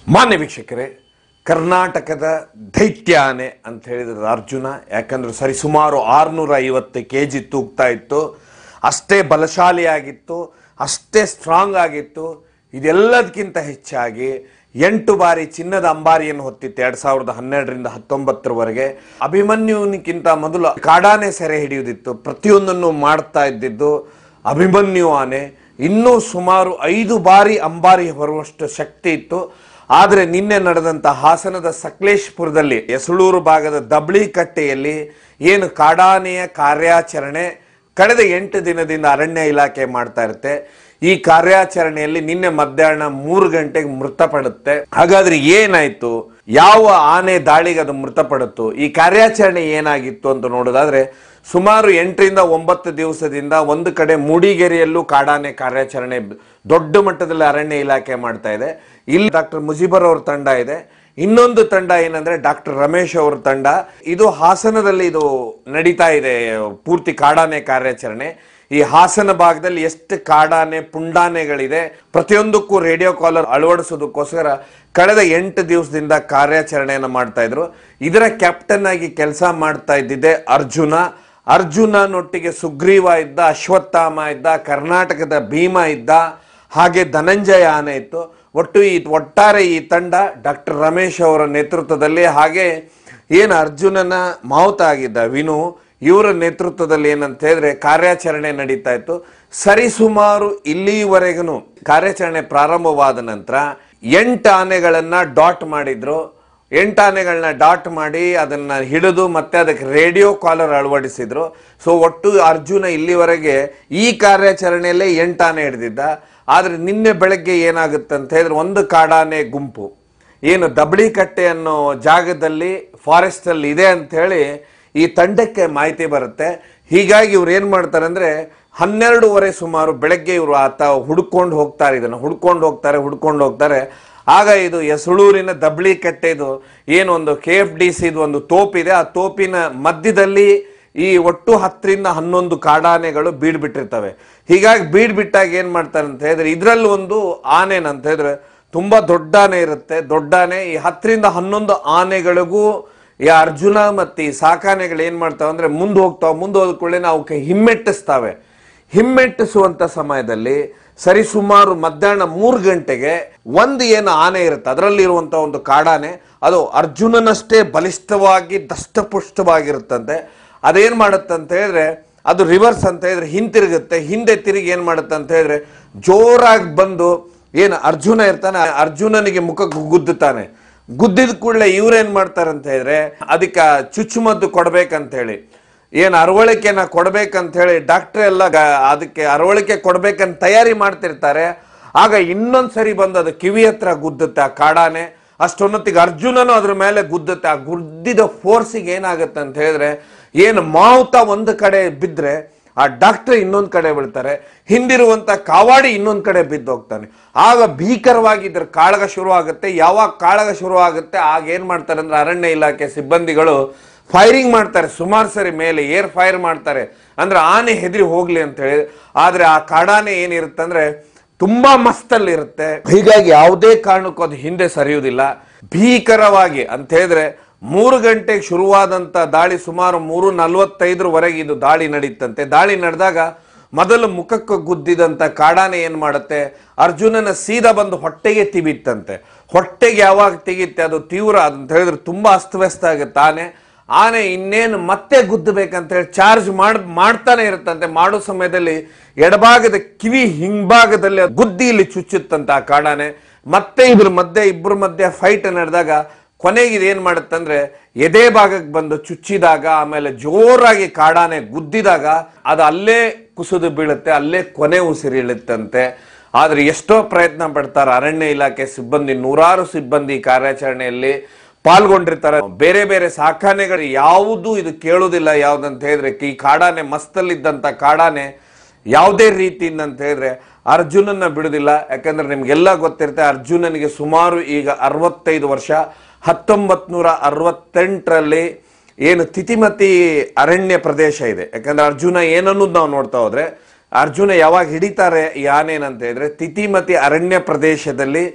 ಮಾನ್ಯ ವೀಕ್ಷಕರೇ ಕರ್ನಾಟಕದ ದೈತ್ಯ ಆನೆ ಅಂತ ಹೇಳಿದ್ರೆ ಅರ್ಜುನ ಯಾಕಂದ್ರೆ ಸರಿಸುಮಾರು ಆರುನೂರ ಐವತ್ತು ಕೆ ಜಿ ತೂಗ್ತಾ ಇತ್ತು ಅಷ್ಟೇ ಬಲಶಾಲಿಯಾಗಿತ್ತು ಅಷ್ಟೇ ಸ್ಟ್ರಾಂಗ್ ಆಗಿತ್ತು ಇದೆಲ್ಲದಕ್ಕಿಂತ ಹೆಚ್ಚಾಗಿ ಎಂಟು ಬಾರಿ ಚಿನ್ನದ ಅಂಬಾರಿಯನ್ನು ಹೊತ್ತಿತ್ತು ಎರಡ್ ಸಾವಿರದ ಹನ್ನೆರಡರಿಂದ ಹತ್ತೊಂಬತ್ತರವರೆಗೆ ಅಭಿಮನ್ಯುವಿನಕ್ಕಿಂತ ಮೊದಲು ಕಾಡಾನೆ ಸೆರೆ ಹಿಡಿಯುವುದಿತ್ತು ಪ್ರತಿಯೊಂದನ್ನು ಮಾಡ್ತಾ ಇದ್ದಿದ್ದು ಅಭಿಮನ್ಯು ಆನೆ ಇನ್ನೂ ಸುಮಾರು ಐದು ಬಾರಿ ಅಂಬಾರಿ ಹೊರುವಷ್ಟು ಶಕ್ತಿ ಇತ್ತು ಆದರೆ ನಿನ್ನೆ ನಡೆದಂತ ಹಾಸನದ ಸಕಲೇಶ್ಪುರದಲ್ಲಿ ಯಸಳೂರು ಭಾಗದ ದಬ್ಳಿ ಕಟ್ಟೆಯಲ್ಲಿ ಏನು ಕಾಡಾನೆಯ ಕಾರ್ಯಾಚರಣೆ ಕಳೆದ ಎಂಟು ದಿನದಿಂದ ಅರಣ್ಯ ಇಲಾಖೆ ಮಾಡ್ತಾ ಇರುತ್ತೆ ಈ ಕಾರ್ಯಾಚರಣೆಯಲ್ಲಿ ನಿನ್ನೆ ಮಧ್ಯಾಹ್ನ ಮೂರು ಗಂಟೆಗೆ ಮೃತಪಡುತ್ತೆ ಹಾಗಾದ್ರೆ ಏನಾಯ್ತು ಯಾವ ಆನೆ ದಾಳಿಗೆ ಅದು ಮೃತಪಡುತ್ತು ಈ ಕಾರ್ಯಾಚರಣೆ ಏನಾಗಿತ್ತು ಅಂತ ನೋಡೋದಾದ್ರೆ ಸುಮಾರು ಎಂಟರಿಂದ ಒಂಬತ್ತು ದಿವಸದಿಂದ ಒಂದು ಕಡೆ ಮೂಡಿಗೆರೆಯಲ್ಲೂ ಕಾಡಾನೆ ಕಾರ್ಯಾಚರಣೆ ದೊಡ್ಡ ಮಟ್ಟದಲ್ಲಿ ಅರಣ್ಯ ಇಲಾಖೆ ಮಾಡ್ತಾ ಇದೆ ಇಲ್ಲಿ ಡಾಕ್ಟರ್ ಮುಜಿಬರ್ ಅವ್ರ ತಂಡ ಇದೆ ಇನ್ನೊಂದು ತಂಡ ಏನಂದ್ರೆ ಡಾಕ್ಟರ್ ರಮೇಶ್ ಅವ್ರ ತಂಡ ಇದು ಹಾಸನದಲ್ಲಿ ಇದು ನಡೀತಾ ಇದೆ ಪೂರ್ತಿ ಕಾಡಾನೆ ಕಾರ್ಯಾಚರಣೆ ಈ ಹಾಸನ ಭಾಗದಲ್ಲಿ ಎಷ್ಟು ಕಾಡಾನೆ ಪುಂಡಾನೆಗಳಿದೆ ಪ್ರತಿಯೊಂದಕ್ಕೂ ರೇಡಿಯೋ ಕಾಲರ್ ಅಳವಡಿಸೋದಕ್ಕೋಸ್ಕರ ಕಳೆದ ಎಂಟು ದಿವಸದಿಂದ ಕಾರ್ಯಾಚರಣೆಯನ್ನು ಮಾಡ್ತಾ ಇದ್ರು ಇದರ ಕ್ಯಾಪ್ಟನ್ ಆಗಿ ಕೆಲಸ ಮಾಡ್ತಾ ಇದ್ದಿದ್ದೆ ಅರ್ಜುನ ಅರ್ಜುನನೊಟ್ಟಿಗೆ ಸುಗ್ರೀವ ಇದ್ದ ಅಶ್ವತ್ಥಾಮ ಇದ್ದ ಕರ್ನಾಟಕದ ಭೀಮ ಇದ್ದ ಹಾಗೆ ಧನಂಜಯ ಆನೆ ಇತ್ತು ಒಟ್ಟು ಈ ಒಟ್ಟಾರೆ ಈ ತಂಡ ಡಾಕ್ಟರ್ ರಮೇಶ್ ಅವರ ನೇತೃತ್ವದಲ್ಲಿ ಹಾಗೆ ಏನು ಅರ್ಜುನನ ಮಾವುತ ಆಗಿದ್ದ ವಿನು ಇವರ ನೇತೃತ್ವದಲ್ಲಿ ಏನಂತ ಹೇಳಿದ್ರೆ ಕಾರ್ಯಾಚರಣೆ ನಡೀತಾ ಇತ್ತು ಸರಿಸುಮಾರು ಇಲ್ಲಿವರೆಗೂ ಕಾರ್ಯಾಚರಣೆ ಪ್ರಾರಂಭವಾದ ನಂತರ ಎಂಟು ಆನೆಗಳನ್ನ ಡಾಟ್ ಮಾಡಿದ್ರು ಎಂಟು ಆನೆಗಳನ್ನ ಡಾಟ್ ಮಾಡಿ ಅದನ್ನ ಹಿಡಿದು ಮತ್ತೆ ಅದಕ್ಕೆ ರೇಡಿಯೋ ಕಾಲರ್ ಅಳವಡಿಸಿದ್ರು ಸೊ ಒಟ್ಟು ಅರ್ಜುನ ಇಲ್ಲಿವರೆಗೆ ಈ ಕಾರ್ಯಾಚರಣೆಯಲ್ಲೇ ಎಂಟು ಆನೆ ಹಿಡಿದಿದ್ದ ಆದ್ರೆ ನಿನ್ನೆ ಬೆಳಗ್ಗೆ ಏನಾಗುತ್ತೆ ಅಂತ ಹೇಳಿದ್ರೆ ಒಂದು ಕಾಡಾನೆ ಗುಂಪು ಏನು ದಬಳಿ ಕಟ್ಟೆ ಅನ್ನೋ ಜಾಗದಲ್ಲಿ ಫಾರೆಸ್ಟ್ ಅಲ್ಲಿ ಇದೆ ಅಂತ ಹೇಳಿ ಈ ತಂಡಕ್ಕೆ ಮಾಹಿತಿ ಬರುತ್ತೆ ಹೀಗಾಗಿ ಇವ್ರು ಏನ್ ಮಾಡ್ತಾರೆ ಅಂದ್ರೆ ಹನ್ನೆರಡೂವರೆ ಸುಮಾರು ಬೆಳಗ್ಗೆ ಇವರು ಆತ ಹುಡ್ಕೊಂಡು ಹೋಗ್ತಾರೆ ಇದನ್ನ ಹುಡ್ಕೊಂಡು ಹೋಗ್ತಾರೆ ಹುಡ್ಕೊಂಡು ಹೋಗ್ತಾರೆ ಆಗ ಇದು ಯಸಳೂರಿನ ದಬ್ಳಿ ಕಟ್ಟೆದು ಏನು ಒಂದು ಕೆ ಎಫ್ ಡಿ ಸಿದು ಒಂದು ತೋಪಿದೆ ಆ ತೋಪಿನ ಮಧ್ಯದಲ್ಲಿ ಈ ಒಟ್ಟು ಹತ್ತರಿಂದ ಹನ್ನೊಂದು ಕಾಡಾನೆಗಳು ಬೀಡ್ ಬಿಟ್ಟಿರ್ತವೆ ಹೀಗಾಗಿ ಬೀಡ್ ಬಿಟ್ಟಾಗ ಏನ್ ಮಾಡ್ತಾರೆ ಅಂತ ಹೇಳಿದ್ರೆ ಇದ್ರಲ್ಲಿ ಒಂದು ಆನೆನಂತ ಹೇಳಿದ್ರೆ ತುಂಬಾ ದೊಡ್ಡ ಆನೆ ಇರುತ್ತೆ ದೊಡ್ಡ ಆನೆ ಈ ಹತ್ತರಿಂದ ಹನ್ನೊಂದು ಆನೆಗಳಿಗೂ ಈ ಅರ್ಜುನ ಮತ್ತೆ ಈ ಸಾಕಾನೆಗಳು ಏನ್ ಮಾಡ್ತಾವ ಅಂದ್ರೆ ಮುಂದೆ ಹೋಗ್ತಾವ ಮುಂದೆ ಹೋದ ಕೂಡಲೇ ಅವಕ್ಕೆ ಹಿಮ್ಮೆಟ್ಟಿಸ್ತಾವೆ ಹಿಮ್ಮೆಟ್ಟಿಸುವಂತ ಸಮಯದಲ್ಲಿ ಸರಿಸುಮಾರು ಮಧ್ಯಾಹ್ನ ಮೂರು ಗಂಟೆಗೆ ಒಂದು ಏನು ಆನೆ ಇರುತ್ತೆ ಅದರಲ್ಲಿ ಇರುವಂತ ಒಂದು ಕಾಡಾನೆ ಅದು ಅರ್ಜುನನಷ್ಟೇ ಬಲಿಷ್ಠವಾಗಿ ದಷ್ಟಪುಷ್ಟವಾಗಿರುತ್ತಂತೆ ಅದೇನ್ ಮಾಡುತ್ತಂತ ಹೇಳಿದ್ರೆ ಅದು ರಿವರ್ಸ್ ಅಂತ ಹೇಳಿದ್ರೆ ಹಿಂತಿರುಗುತ್ತೆ ಹಿಂದೆ ತಿರುಗಿ ಏನ್ ಮಾಡುತ್ತೆ ಅಂತ ಹೇಳಿದ್ರೆ ಜೋರಾಗಿ ಬಂದು ಏನು ಅರ್ಜುನ ಇರ್ತಾನೆ ಅರ್ಜುನನಿಗೆ ಮುಖ ಗುದ್ದುತ್ತಾನೆ ಗುದ್ದಿದ ಕೂಡಲೇ ಇವ್ರೇನ್ ಮಾಡ್ತಾರೆ ಅಂತ ಹೇಳಿದ್ರೆ ಅದಕ್ಕೆ ಚುಚ್ಚುಮದ್ದು ಕೊಡ್ಬೇಕಂತ ಹೇಳಿ ಏನು ಅರವಳಿಕೆನ ಕೊಡ್ಬೇಕಂತ ಹೇಳಿ ಡಾಕ್ಟರ್ ಎಲ್ಲ ಗ- ಅದಕ್ಕೆ ಅರವಳಿಕೆ ಕೊಡ್ಬೇಕಂತ ತಯಾರಿ ಮಾಡ್ತಿರ್ತಾರೆ ಆಗ ಇನ್ನೊಂದ್ಸರಿ ಬಂದು ಅದು ಕಿವಿ ಹತ್ರ ಗುದ್ದುತ್ತೆ ಆ ಕಾಡಾನೆ ಅಷ್ಟೊನ್ನೊತ್ತಿಗೆ ಅರ್ಜುನನು ಅದ್ರ ಮೇಲೆ ಗುದ್ದುತ್ತೆ ಆ ಗುದ್ದಿದ ಫೋರ್ಸಿಗೆ ಏನಾಗುತ್ತೆ ಅಂತ ಹೇಳಿದ್ರೆ ಏನು ಮಾವುತ ಒಂದು ಕಡೆ ಬಿದ್ರೆ ಆ ಡಾಕ್ಟರ್ ಇನ್ನೊಂದ್ ಕಡೆ ಬೀಳ್ತಾರೆ ಹಿಂದಿರುವಂತ ಕಾವಾಡಿ ಇನ್ನೊಂದ್ ಕಡೆ ಬಿದ್ದು ಹೋಗ್ತಾನೆ ಆಗ ಭೀಕರವಾಗಿ ಇದ್ರ ಕಾಳಗ ಶುರು ಆಗುತ್ತೆ ಯಾವಾಗ ಕಾಳಗ ಶುರು ಆಗುತ್ತೆ ಆಗ ಏನ್ ಮಾಡ್ತಾರೆ ಅಂದ್ರೆ ಅರಣ್ಯ ಇಲಾಖೆ ಸಿಬ್ಬಂದಿಗಳು ಫೈರಿಂಗ್ ಮಾಡ್ತಾರೆ ಸುಮಾರು ಸರಿ ಮೇಲೆ ಏರ್ ಫೈರ್ ಮಾಡ್ತಾರೆ ಅಂದ್ರೆ ಆನೆ ಹೆದರಿ ಹೋಗ್ಲಿ ಅಂತ ಹೇಳಿ ಆದ್ರೆ ಆ ಕಾಡಾನೆ ಏನಿರುತ್ತಂದ್ರೆ ತುಂಬಾ ಮಸ್ತಲ್ಲಿ ಇರುತ್ತೆ ಹೀಗಾಗಿ ಯಾವುದೇ ಕಾರಣಕ್ಕೂ ಅದು ಹಿಂದೆ ಸರಿಯುವುದಿಲ್ಲ ಭೀಕರವಾಗಿ ಅಂತ ಹೇಳಿದ್ರೆ ಮೂರು ಗಂಟೆಗೆ ಶುರುವಾದಂತ ದಾಳಿ ಸುಮಾರು ಮೂರು ನಲವತ್ತೈದರವರೆಗೆ ಇದು ದಾಳಿ ನಡೀತಂತೆ ದಾಳಿ ನಡೆದಾಗ ಮೊದಲು ಮುಖಕ್ಕೆ ಗುದ್ದಿದಂತ ಕಾಡಾನೆ ಏನ್ ಮಾಡುತ್ತೆ ಅರ್ಜುನನ ಸೀದಾ ಬಂದು ಹೊಟ್ಟೆಗೆ ತಿಬಿತ್ತಂತೆ ಹೊಟ್ಟೆಗೆ ಯಾವಾಗ ತೆಗಿತ್ತೆ ಅದು ತೀವ್ರ ಅಂತ ಹೇಳಿದ್ರೆ ತುಂಬಾ ಅಸ್ತವ್ಯಸ್ತ ಆಗುತ್ತೆ ಆನೆ ಆನೆ ಇನ್ನೇನು ಮತ್ತೆ ಗುದ್ದಬೇಕಂತ ಹೇಳಿ ಚಾರ್ಜ್ ಮಾಡ್ ಮಾಡ್ತಾನೆ ಇರುತ್ತಂತೆ ಮಾಡೋ ಸಮಯದಲ್ಲಿ ಎಡಭಾಗದ ಕಿವಿ ಹಿಂಭಾಗದಲ್ಲಿ ಅದು ಗುದ್ದಿ ಇಲ್ಲಿ ಚುಚ್ಚುತ್ತಂತ ಆ ಕಾಡಾನೆ ಮತ್ತೆ ಇದ್ರ ಮಧ್ಯೆ ಇಬ್ಬರ ಮಧ್ಯೆ ಫೈಟ್ ನಡೆದಾಗ ಕೊನೆಗೆ ಇದು ಏನ್ ಮಾಡುತ್ತಂದ್ರೆ ಎದೆ ಭಾಗಕ್ಕೆ ಬಂದು ಚುಚ್ಚಿದಾಗ ಆಮೇಲೆ ಜೋರಾಗಿ ಕಾಡಾನೆ ಗುದ್ದಿದಾಗ ಅದು ಅಲ್ಲೇ ಕುಸಿದು ಬೀಳುತ್ತೆ ಅಲ್ಲೇ ಕೊನೆ ಉಸಿರಿಳುತ್ತಂತೆ ಆದ್ರೆ ಎಷ್ಟೋ ಪ್ರಯತ್ನ ಪಡ್ತಾರೆ ಅರಣ್ಯ ಇಲಾಖೆ ಸಿಬ್ಬಂದಿ ನೂರಾರು ಸಿಬ್ಬಂದಿ ಕಾರ್ಯಾಚರಣೆಯಲ್ಲಿ ಪಾಲ್ಗೊಂಡಿರ್ತಾರೆ ಬೇರೆ ಬೇರೆ ಸಾಕಾನೆಗಳು ಯಾವುದು ಇದು ಕೇಳುವುದಿಲ್ಲ ಯಾವ್ದಂತ ಹೇಳಿದ್ರೆ ಈ ಕಾಡಾನೆ ಮಸ್ತಲ್ಲಿದ್ದಂತ ಕಾಡಾನೆ ಯಾವುದೇ ರೀತಿಯಿಂದ ಅಂತ ಹೇಳಿದ್ರೆ ಅರ್ಜುನನ್ನ ಬಿಡುದಿಲ್ಲ ಯಾಕಂದ್ರೆ ನಿಮ್ಗೆಲ್ಲ ಗೊತ್ತಿರುತ್ತೆ ಅರ್ಜುನನಿಗೆ ಸುಮಾರು ಈಗ ಅರವತ್ತೈದು ವರ್ಷ ಹತ್ತೊಂಬತ್ ನೂರ ಅರವತ್ತೆಂಟರಲ್ಲಿ ಏನು ತಿತಿಮತಿ ಅರಣ್ಯ ಪ್ರದೇಶ ಇದೆ ಯಾಕಂದ್ರೆ ಅರ್ಜುನ ಏನನ್ನೋದು ನಾವು ನೋಡ್ತಾ ಹೋದ್ರೆ ಅರ್ಜುನ ಯಾವಾಗ ಹಿಡಿತಾರೆ ಈ ಆನೆನಂತ ಹೇಳಿದ್ರೆ ತಿತಿಮತಿ ಅರಣ್ಯ ಪ್ರದೇಶದಲ್ಲಿ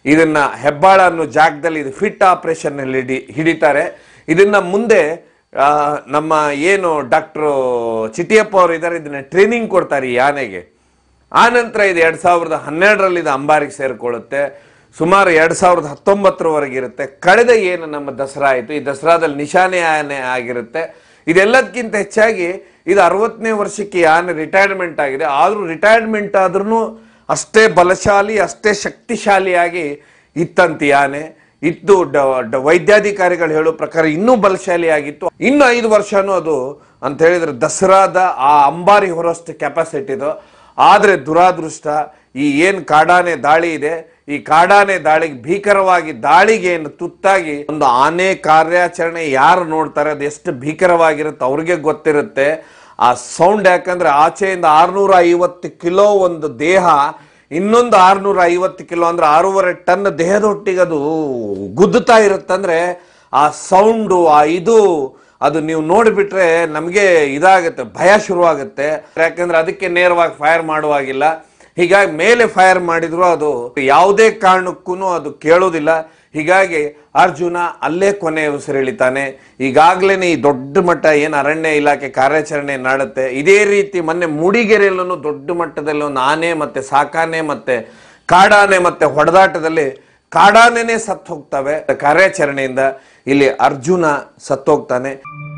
ಇದನ್ನ ಹೆಬ್ಬಾಳ ಅನ್ನೋ ಜಾಗದಲ್ಲಿ ಇದು ಫಿಟ್ ಆಪರೇಷನ್ ಹಿಡಿ ಹಿಡಿತಾರೆ ಇದನ್ನ ಮುಂದೆ ಆ, ನಮ್ಮ ಏನು ಡಾಕ್ಟ್ರು ಚಿಟಿಯಪ್ಪ ಅವರು ಇದ್ದಾರೆ ಇದನ್ನ ಟ್ರೈನಿಂಗ್ ಕೊಡ್ತಾರೆ ಈ ಆನೆಗೆ ಆ ನಂತರ ಇದು ಎರಡ್ ಸಾವಿರದ ಹನ್ನೆರಡರಲ್ಲಿ ಇದು ಅಂಬಾರಿಗೆ ಸೇರಿಕೊಳ್ಳುತ್ತೆ ಸುಮಾರು ಎರಡ್ ಸಾವಿರದ ಹತ್ತೊಂಬತ್ತರವರೆಗೆ ಇರುತ್ತೆ ಕಳೆದ ಏನು ನಮ್ಮ ದಸರಾ ಆಯಿತು ಈ ದಸರಾದಲ್ಲಿ ನಿಶಾನೆ ಆನೆ ಆಗಿರುತ್ತೆ ಇದೆಲ್ಲದಕ್ಕಿಂತ ಹೆಚ್ಚಾಗಿ ಇದು ಅರವತ್ತನೇ ವರ್ಷಕ್ಕೆ ಈ ಆನೆ ರಿಟೈರ್ಮೆಂಟ್ ಆಗಿದೆ ಆದರೂ ರಿಟೈರ್ಮೆಂಟ್ ಆದ್ರೂ ಅಷ್ಟೇ ಬಲಶಾಲಿ ಅಷ್ಟೇ ಶಕ್ತಿಶಾಲಿಯಾಗಿ ಇತ್ತಂತೆ ಈ ಆನೆ ಇತ್ತು ಡ- ಡ- ವೈದ್ಯಾಧಿಕಾರಿಗಳು ಹೇಳೋ ಪ್ರಕಾರ ಇನ್ನೂ ಬಲಶಾಲಿಯಾಗಿತ್ತು ಇನ್ನು ಐದು ವರ್ಷನೂ ಅದು ಅಂತ ಹೇಳಿದ್ರೆ ದಸರಾದ ಆ ಅಂಬಾರಿ ಹೊರಷ್ಟು ಕೆಪಾಸಿಟಿದು ಆದರೆ ದುರಾದೃಷ್ಟ ಈ ಏನು ಕಾಡಾನೆ ದಾಳಿ ಇದೆ ಈ ಕಾಡಾನೆ ದಾಳಿಗೆ ಭೀಕರವಾಗಿ ದಾಳಿಗೆ ಏನು ತುತ್ತಾಗಿ ಒಂದು ಆನೆ ಕಾರ್ಯಾಚರಣೆ ಯಾರು ನೋಡ್ತಾರೆ ಅದು ಎಷ್ಟು ಭೀಕರವಾಗಿರುತ್ತೆ ಅವ್ರಿಗೆ ಗೊತ್ತಿರುತ್ತೆ ಆ ಸೌಂಡ್ ಯಾಕಂದ್ರೆ ಆಚೆಯಿಂದ ಆರ್ನೂರ ಐವತ್ತು ಕಿಲೋ ಒಂದು ದೇಹ ಇನ್ನೊಂದು ಆರ್ನೂರ ಐವತ್ತು ಕಿಲೋ ಅಂದ್ರೆ ಆರೂವರೆ ಟನ್ ದೇಹದೊಟ್ಟಿಗೆ ಅದು ಗುದ್ದುತ್ತಾ ಇರುತ್ತಂದ್ರೆ ಆ ಸೌಂಡು ಆ ಇದು ಅದು ನೀವು ನೋಡಿಬಿಟ್ರೆ ನಮಗೆ ಇದಾಗುತ್ತೆ ಭಯ ಶುರುವಾಗುತ್ತೆ ಯಾಕಂದ್ರೆ ಅದಕ್ಕೆ ನೇರವಾಗಿ ಫೈರ್ ಮಾಡುವಾಗಿಲ್ಲ ಹೀಗಾಗಿ ಮೇಲೆ ಫೈರ್ ಮಾಡಿದ್ರು ಅದು ಯಾವುದೇ ಕಾರಣಕ್ಕೂ ಅದು ಕೇಳೋದಿಲ್ಲ ಹೀಗಾಗಿ ಅರ್ಜುನ ಅಲ್ಲೇ ಕೊನೆ ಉಸಿರೆಳಿತಾನೆ ಈಗಾಗಲೇ ಈ ದೊಡ್ಡ ಮಟ್ಟ ಏನು ಅರಣ್ಯ ಇಲಾಖೆ ಕಾರ್ಯಾಚರಣೆ ಮಾಡುತ್ತೆ ಇದೇ ರೀತಿ ಮೊನ್ನೆ ಮೂಡಿಗೆರೆಯಲ್ಲೂ ದೊಡ್ಡ ಮಟ್ಟದಲ್ಲಿ ಒಂದು ಆನೆ ಮತ್ತೆ ಸಾಕಾನೆ ಮತ್ತೆ ಕಾಡಾನೆ ಮತ್ತೆ ಹೊಡೆದಾಟದಲ್ಲಿ ಕಾಡಾನೆನೇ ಸತ್ತು ಹೋಗ್ತವೆ ಕಾರ್ಯಾಚರಣೆಯಿಂದ ಇಲ್ಲಿ ಅರ್ಜುನ ಸತ್ತೋಗ್ತಾನೆ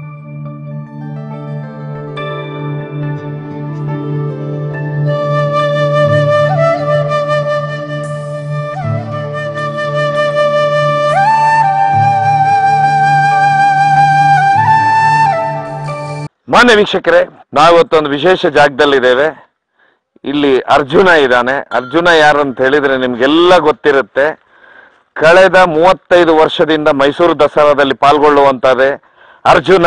ಮಾನ್ಯ ವೀಕ್ಷಕರೇ ನಾವಿವತ್ತೊಂದು ವಿಶೇಷ ಜಾಗದಲ್ಲಿದ್ದೇವೆ ಇಲ್ಲಿ ಅರ್ಜುನ ಇದ್ದಾನೆ ಅರ್ಜುನ ಯಾರು ಅಂತ ಹೇಳಿದ್ರೆ ನಿಮ್ಗೆಲ್ಲ ಗೊತ್ತಿರುತ್ತೆ ಕಳೆದ ಮೂವತ್ತೈದು ವರ್ಷದಿಂದ ಮೈಸೂರು ದಸರಾದಲ್ಲಿ ಪಾಲ್ಗೊಳ್ಳುವಂತದೆ ಅರ್ಜುನ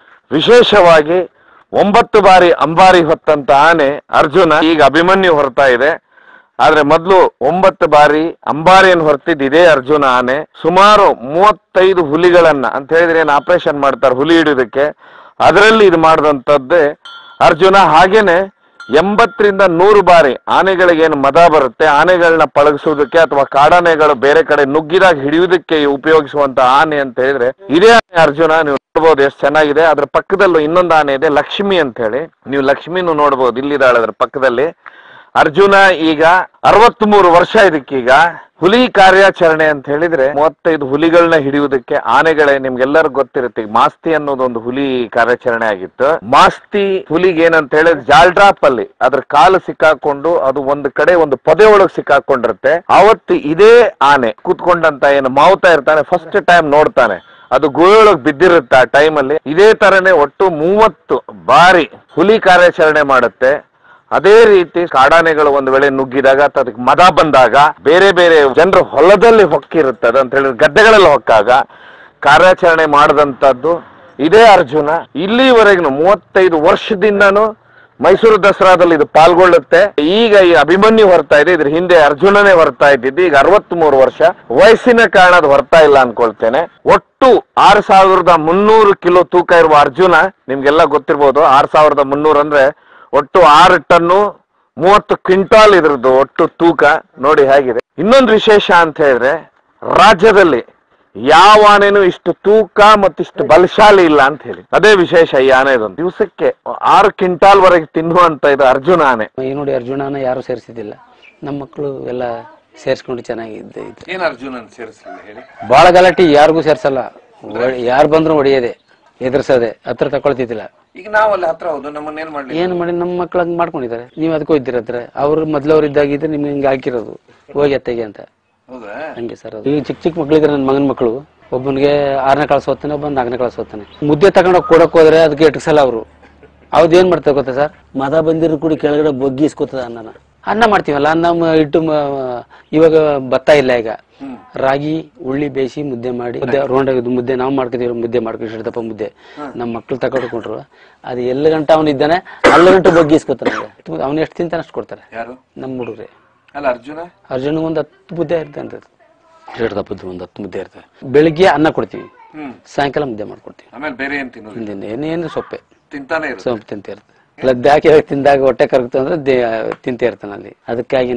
ವಿಶೇಷವಾಗಿ ಒಂಬತ್ತು ಬಾರಿ ಅಂಬಾರಿ ಹೊತ್ತಂತ ಆನೆ ಅರ್ಜುನ ಈಗ ಅಭಿಮನ್ಯು ಹೊರತಾ ಇದೆ ಆದ್ರೆ ಮೊದಲು ಒಂಬತ್ತು ಬಾರಿ ಅಂಬಾರಿಯನ್ನು ಹೊರತಿದ್ದು ಇದೇ ಅರ್ಜುನ ಆನೆ ಸುಮಾರು ಮೂವತ್ತೈದು ಹುಲಿಗಳನ್ನ ಅಂತ ಹೇಳಿದ್ರೆ ಏನು ಆಪರೇಷನ್ ಮಾಡ್ತಾರೆ ಹುಲಿ ಹಿಡಿಯೋದಕ್ಕೆ ಅದರಲ್ಲಿ ಇದು ಮಾಡಿದಂಥದ್ದೇ ಅರ್ಜುನ ಹಾಗೇನೆ ಎಂಬತ್ತರಿಂದ ನೂರು ಬಾರಿ ಆನೆಗಳಿಗೆ ಏನು ಮದ ಬರುತ್ತೆ ಆನೆಗಳನ್ನ ಪಳಗಿಸೋದಕ್ಕೆ ಅಥವಾ ಕಾಡಾನೆಗಳು ಬೇರೆ ಕಡೆ ನುಗ್ಗಿದಾಗ ಹಿಡಿಯುವುದಕ್ಕೆ ಉಪಯೋಗಿಸುವಂತ ಆನೆ ಅಂತ ಹೇಳಿದ್ರೆ ಇದೇ ಆನೆ ಅರ್ಜುನ ನೀವು ನೋಡ್ಬೋದು ಎಷ್ಟು ಚೆನ್ನಾಗಿದೆ ಅದ್ರ ಪಕ್ಕದಲ್ಲೂ ಇನ್ನೊಂದು ಆನೆ ಇದೆ ಲಕ್ಷ್ಮಿ ಅಂತ ಹೇಳಿ ನೀವು ಲಕ್ಷ್ಮಿನೂ ನೋಡ್ಬೋದು ಇಲ್ಲಿದ್ದಾಳೆ ಅದ್ರ ಪಕ್ಕದಲ್ಲಿ ಅರ್ಜುನ ಈಗ ಅರವತ್ಮೂರು ವರ್ಷ ಇದಕ್ಕೀಗ ಹುಲಿ ಕಾರ್ಯಾಚರಣೆ ಅಂತ ಹೇಳಿದ್ರೆ ಮೂವತ್ತೈದು ಹುಲಿಗಳನ್ನ ಹಿಡಿಯುವುದಕ್ಕೆ ಆನೆಗಳೇ ನಿಮ್ಗೆಲ್ಲರಿಗೂ ಗೊತ್ತಿರುತ್ತೆ ಈಗ ಮಾಸ್ತಿ ಅನ್ನೋದೊಂದು ಹುಲಿ ಕಾರ್ಯಾಚರಣೆ ಆಗಿತ್ತು ಮಾಸ್ತಿ ಹುಲಿಗೆ ಏನಂತ ಹೇಳಿದ್ರೆ ಜಾಲ್ಡ್ರಾಪ್ ಅಲ್ಲಿ ಅದ್ರ ಕಾಲು ಸಿಕ್ಕಾಕೊಂಡು ಅದು ಒಂದು ಕಡೆ ಒಂದು ಪೊದೆ ಒಳಗ್ ಸಿಕ್ಕಾಕೊಂಡಿರುತ್ತೆ ಅವತ್ತು ಇದೇ ಆನೆ ಕೂತ್ಕೊಂಡಂತ ಏನು ಮಾವುತ ಇರ್ತಾನೆ ಫಸ್ಟ್ ಟೈಮ್ ನೋಡ್ತಾನೆ ಅದು ಗುಹೆಯೊಳಗ್ ಬಿದ್ದಿರುತ್ತೆ ಆ ಟೈಮಲ್ಲಿ ಇದೇ ತರನೇ ಒಟ್ಟು ಮೂವತ್ತು ಬಾರಿ ಹುಲಿ ಕಾರ್ಯಾಚರಣೆ ಮಾಡುತ್ತೆ ಅದೇ ರೀತಿ ಕಾಡಾನೆಗಳು ಒಂದು ವೇಳೆ ನುಗ್ಗಿದಾಗ ಅಥವಾ ಅದಕ್ಕೆ ಮದ ಬಂದಾಗ ಬೇರೆ ಬೇರೆ ಜನರು ಹೊಲದಲ್ಲಿ ಹೊಕ್ಕಿರುತ್ತದೆ ಅಂತ ಹೇಳಿದ್ರೆ ಗದ್ದೆಗಳಲ್ಲಿ ಹೊಕ್ಕಾಗ ಕಾರ್ಯಾಚರಣೆ ಮಾಡದಂತದ್ದು ಇದೇ ಅರ್ಜುನ ಇಲ್ಲಿವರೆಗೂ ಮೂವತ್ತೈದು ವರ್ಷದಿಂದನೂ ಮೈಸೂರು ದಸರಾದಲ್ಲಿ ಇದು ಪಾಲ್ಗೊಳ್ಳುತ್ತೆ ಈಗ ಈ ಅಭಿಮನ್ಯು ಹೊರ್ತಾ ಇದೆ ಇದ್ರ ಹಿಂದೆ ಅರ್ಜುನನೇ ಹೊರ್ತಾ ಇದ್ದಿದ್ದು ಈಗ ಅರವತ್ತ್ ಮೂರು ವರ್ಷ ವಯಸ್ಸಿನ ಕಾರಣ ಅದು ಹೊರ್ತಾ ಇಲ್ಲ ಅನ್ಕೊಳ್ತೇನೆ ಒಟ್ಟು ಆರು ಸಾವಿರದ ಮುನ್ನೂರು ಕಿಲೋ ತೂಕ ಇರುವ ಅರ್ಜುನ ನಿಮ್ಗೆಲ್ಲ ಗೊತ್ತಿರ್ಬೋದು ಆರ್ ಸಾವಿರದ ಮುನ್ನೂರು ಅಂದ್ರೆ ಒಟ್ಟು ಆರು ಟನ್ನು ಮೂವತ್ತು ಕ್ವಿಂಟಾಲ್ ಇದ್ರದ್ದು ಒಟ್ಟು ತೂಕ ನೋಡಿ ಹೇಗಿದೆ ಇನ್ನೊಂದು ವಿಶೇಷ ಅಂತ ಹೇಳಿದ್ರೆ ರಾಜ್ಯದಲ್ಲಿ ಯಾವ ಆನೆನೂ ಇಷ್ಟು ತೂಕ ಮತ್ತು ಇಷ್ಟು ಬಲಶಾಲಿ ಇಲ್ಲ ಅಂತ ಹೇಳಿ ಅದೇ ವಿಶೇಷ ಈ ಆನೆದೊಂದು ದಿವಸಕ್ಕೆ ಆರು ಕ್ವಿಂಟಾಲ್ ವರೆಗೆ ತಿನ್ನುವಂತ ಇದು ಅರ್ಜುನ ಆನೆ ಈ ನೋಡಿ ಅರ್ಜುನನ ಯಾರು ಸೇರಿಸಿದ್ದಿಲ್ಲ ನಮ್ಮ ಮಕ್ಕಳು ಎಲ್ಲ ಸೇರಿಸ್ಕೊಂಡು ಚೆನ್ನಾಗಿದ್ದೆ ಇದ್ರು ಏನ್ ಅರ್ಜುನನ್ ಸೇರಿಸಲಿಲ್ಲ ಹೇಳಿ ಭಾಳ ಗಲಾಟೆ ಯಾರಿಗೂ ಸೇರ್ಸಲ್ಲ ಯಾರು ಬಂದ್ರು ಹೊಡಿಯೋದೆ ಎದುರ್ಸೋದೆ ಹತ್ರ ತಕೊಳ್ತಿದ್ದಿಲ್ಲ ಈಗ ನಾವಲ್ಲಿ ಹತ್ರ ಹೋದು ನಮ್ಮನ್ನ ಏನ್ ಮಾಡ್ಲಿ ಏನ್ ಮಾಡಿ ನಮ್ಮ ಮಕ್ಳು ಹಂಗ್ ಮಾಡ್ಕೊಂಡಿದ್ದಾರೆ ನೀವು ಅದಕ್ಕೆ ಹೋಯ್ತಿರ ಹತ್ರ ಅವ್ರು ಮೊದ್ಲವ್ರು ಇದ್ದಾಗಿದ್ರೆ ನಿಮ್ಗೆ ಹಿಂಗೆ ಹಾಕಿರೋದು ಹೋಗಿ ಅತ್ತೆಗೆ ಅಂತ ಹೌದಾ ಹಂಗೆ ಸರ್ ಈಗ ಚಿಕ್ಕ ಚಿಕ್ಕ ಮಕ್ಳಿದ್ರೆ ನನ್ನ ಮಗನ ಮಕ್ಕಳು ಒಬ್ಬನಿಗೆ ಆರನೇ ಕ್ಲಾಸ್ ಓದ್ತಾನೆ ಒಬ್ಬ ನಾಲ್ಕನೇ ಕ್ಲಾಸ್ ಓದ್ತಾನೆ ಮುದ್ದೆ ತಗೊಂಡೋಗಿ ಕೊಡಕ್ ಹೋದ್ರೆ ಅದಕ್ಕೆ ಎಟ್ಸಲ್ಲ ಅವರು ಅವ್ದು ಏನ್ ಮಾಡ್ತಾರೆ ಗೊತ್ತಾ ಸರ್ ಮದ ಬಂದಿರೋ ಕೂಡ ಕೆಳಗಡೆ ಬಗ್ಗಿ ಇಸ್ಕೊತದ ಅನ್ನನ ಅನ್ನ ಮಾಡ್ತೀವಲ್ಲ ಅನ್ನ ಮ- ಇಟ್ಟು ಮ- ಇವಾಗ ಭತ್ತ ಇಲ್ಲ ಈಗ ರಾಗಿ ಉಳ್ಳಿ ಬೇಯಿಸಿ ಮುದ್ದೆ ಮಾಡಿ ಮುದ್ದೆ ರೋಂಡ ಇದು ಮುದ್ದೆ ನಾವು ಮಾಡ್ಕೊತೀವಿ ಮುದ್ದೆ ಮಾಡ್ಕೊಂಡು ಇಷ್ಟಪ್ಪ ಮುದ್ದೆ ನಮ್ಮ ಮಕ್ಳು ತಗೊಂಡ್ಕೊಂಡ್ರು ಅದು ಎಲ್ಲ ಗಂಟ ಅವನು ಇದ್ದಾನೆ ಅಲ್ಲ ಗಂಟು ಬಗ್ಗಿ ಇಸ್ಕೊತಾನೆ ಅವ್ನು ಎಷ್ಟು ತಿಂತಾನೆ ಅಷ್ಟು ಕೊಡ್ತಾರೆ ಯಾರು ನಮ್ಮ ಹುಡುಗ್ರೆ ಅಲ್ಲ ಅರ್ಜುನ ಅರ್ಜುನ್ ಒಂದು ಹತ್ತು ಮುದ್ದೆ ಇರ್ತದೆ ಎರಡು ದಪ್ಪದ್ದು ಒಂದು ಹತ್ತು ಮುದ್ದೆ ಇರ್ತದೆ ಬೆಳಿಗ್ಗೆ ಅನ್ನ ಕೊಡ್ತೀವಿ ಹ್ಮ್ ಸಾಯಂಕಾಲ ಮುದ್ದೆ ಮಾಡ್ಕೊಡ್ತೀವಿ ಆಮೇಲೆ ಬೇರೆ ಏನ್ ತಿನ್ನೋದು ಹಿಂದಿನ ಏನೇನು ಸೊಪ್ಪೆ ತಿಂತಾನೆ ಇರು ಸೊಪ್ಪು ತಿಂತ ಇರ್ತದೆ ಲದ್ದೆ ಹಾಕಿ ತಿಂದಾಗ ಹೊಟ್ಟೆ ಕರಗ್ತು ಅಂದ್ರೆ ದೇ- ತಿಂತ ಇರ್ತಾನೆ ಅಲ್ಲಿ ಅದಕ್ಕಾಗಿ ನೋಡಿ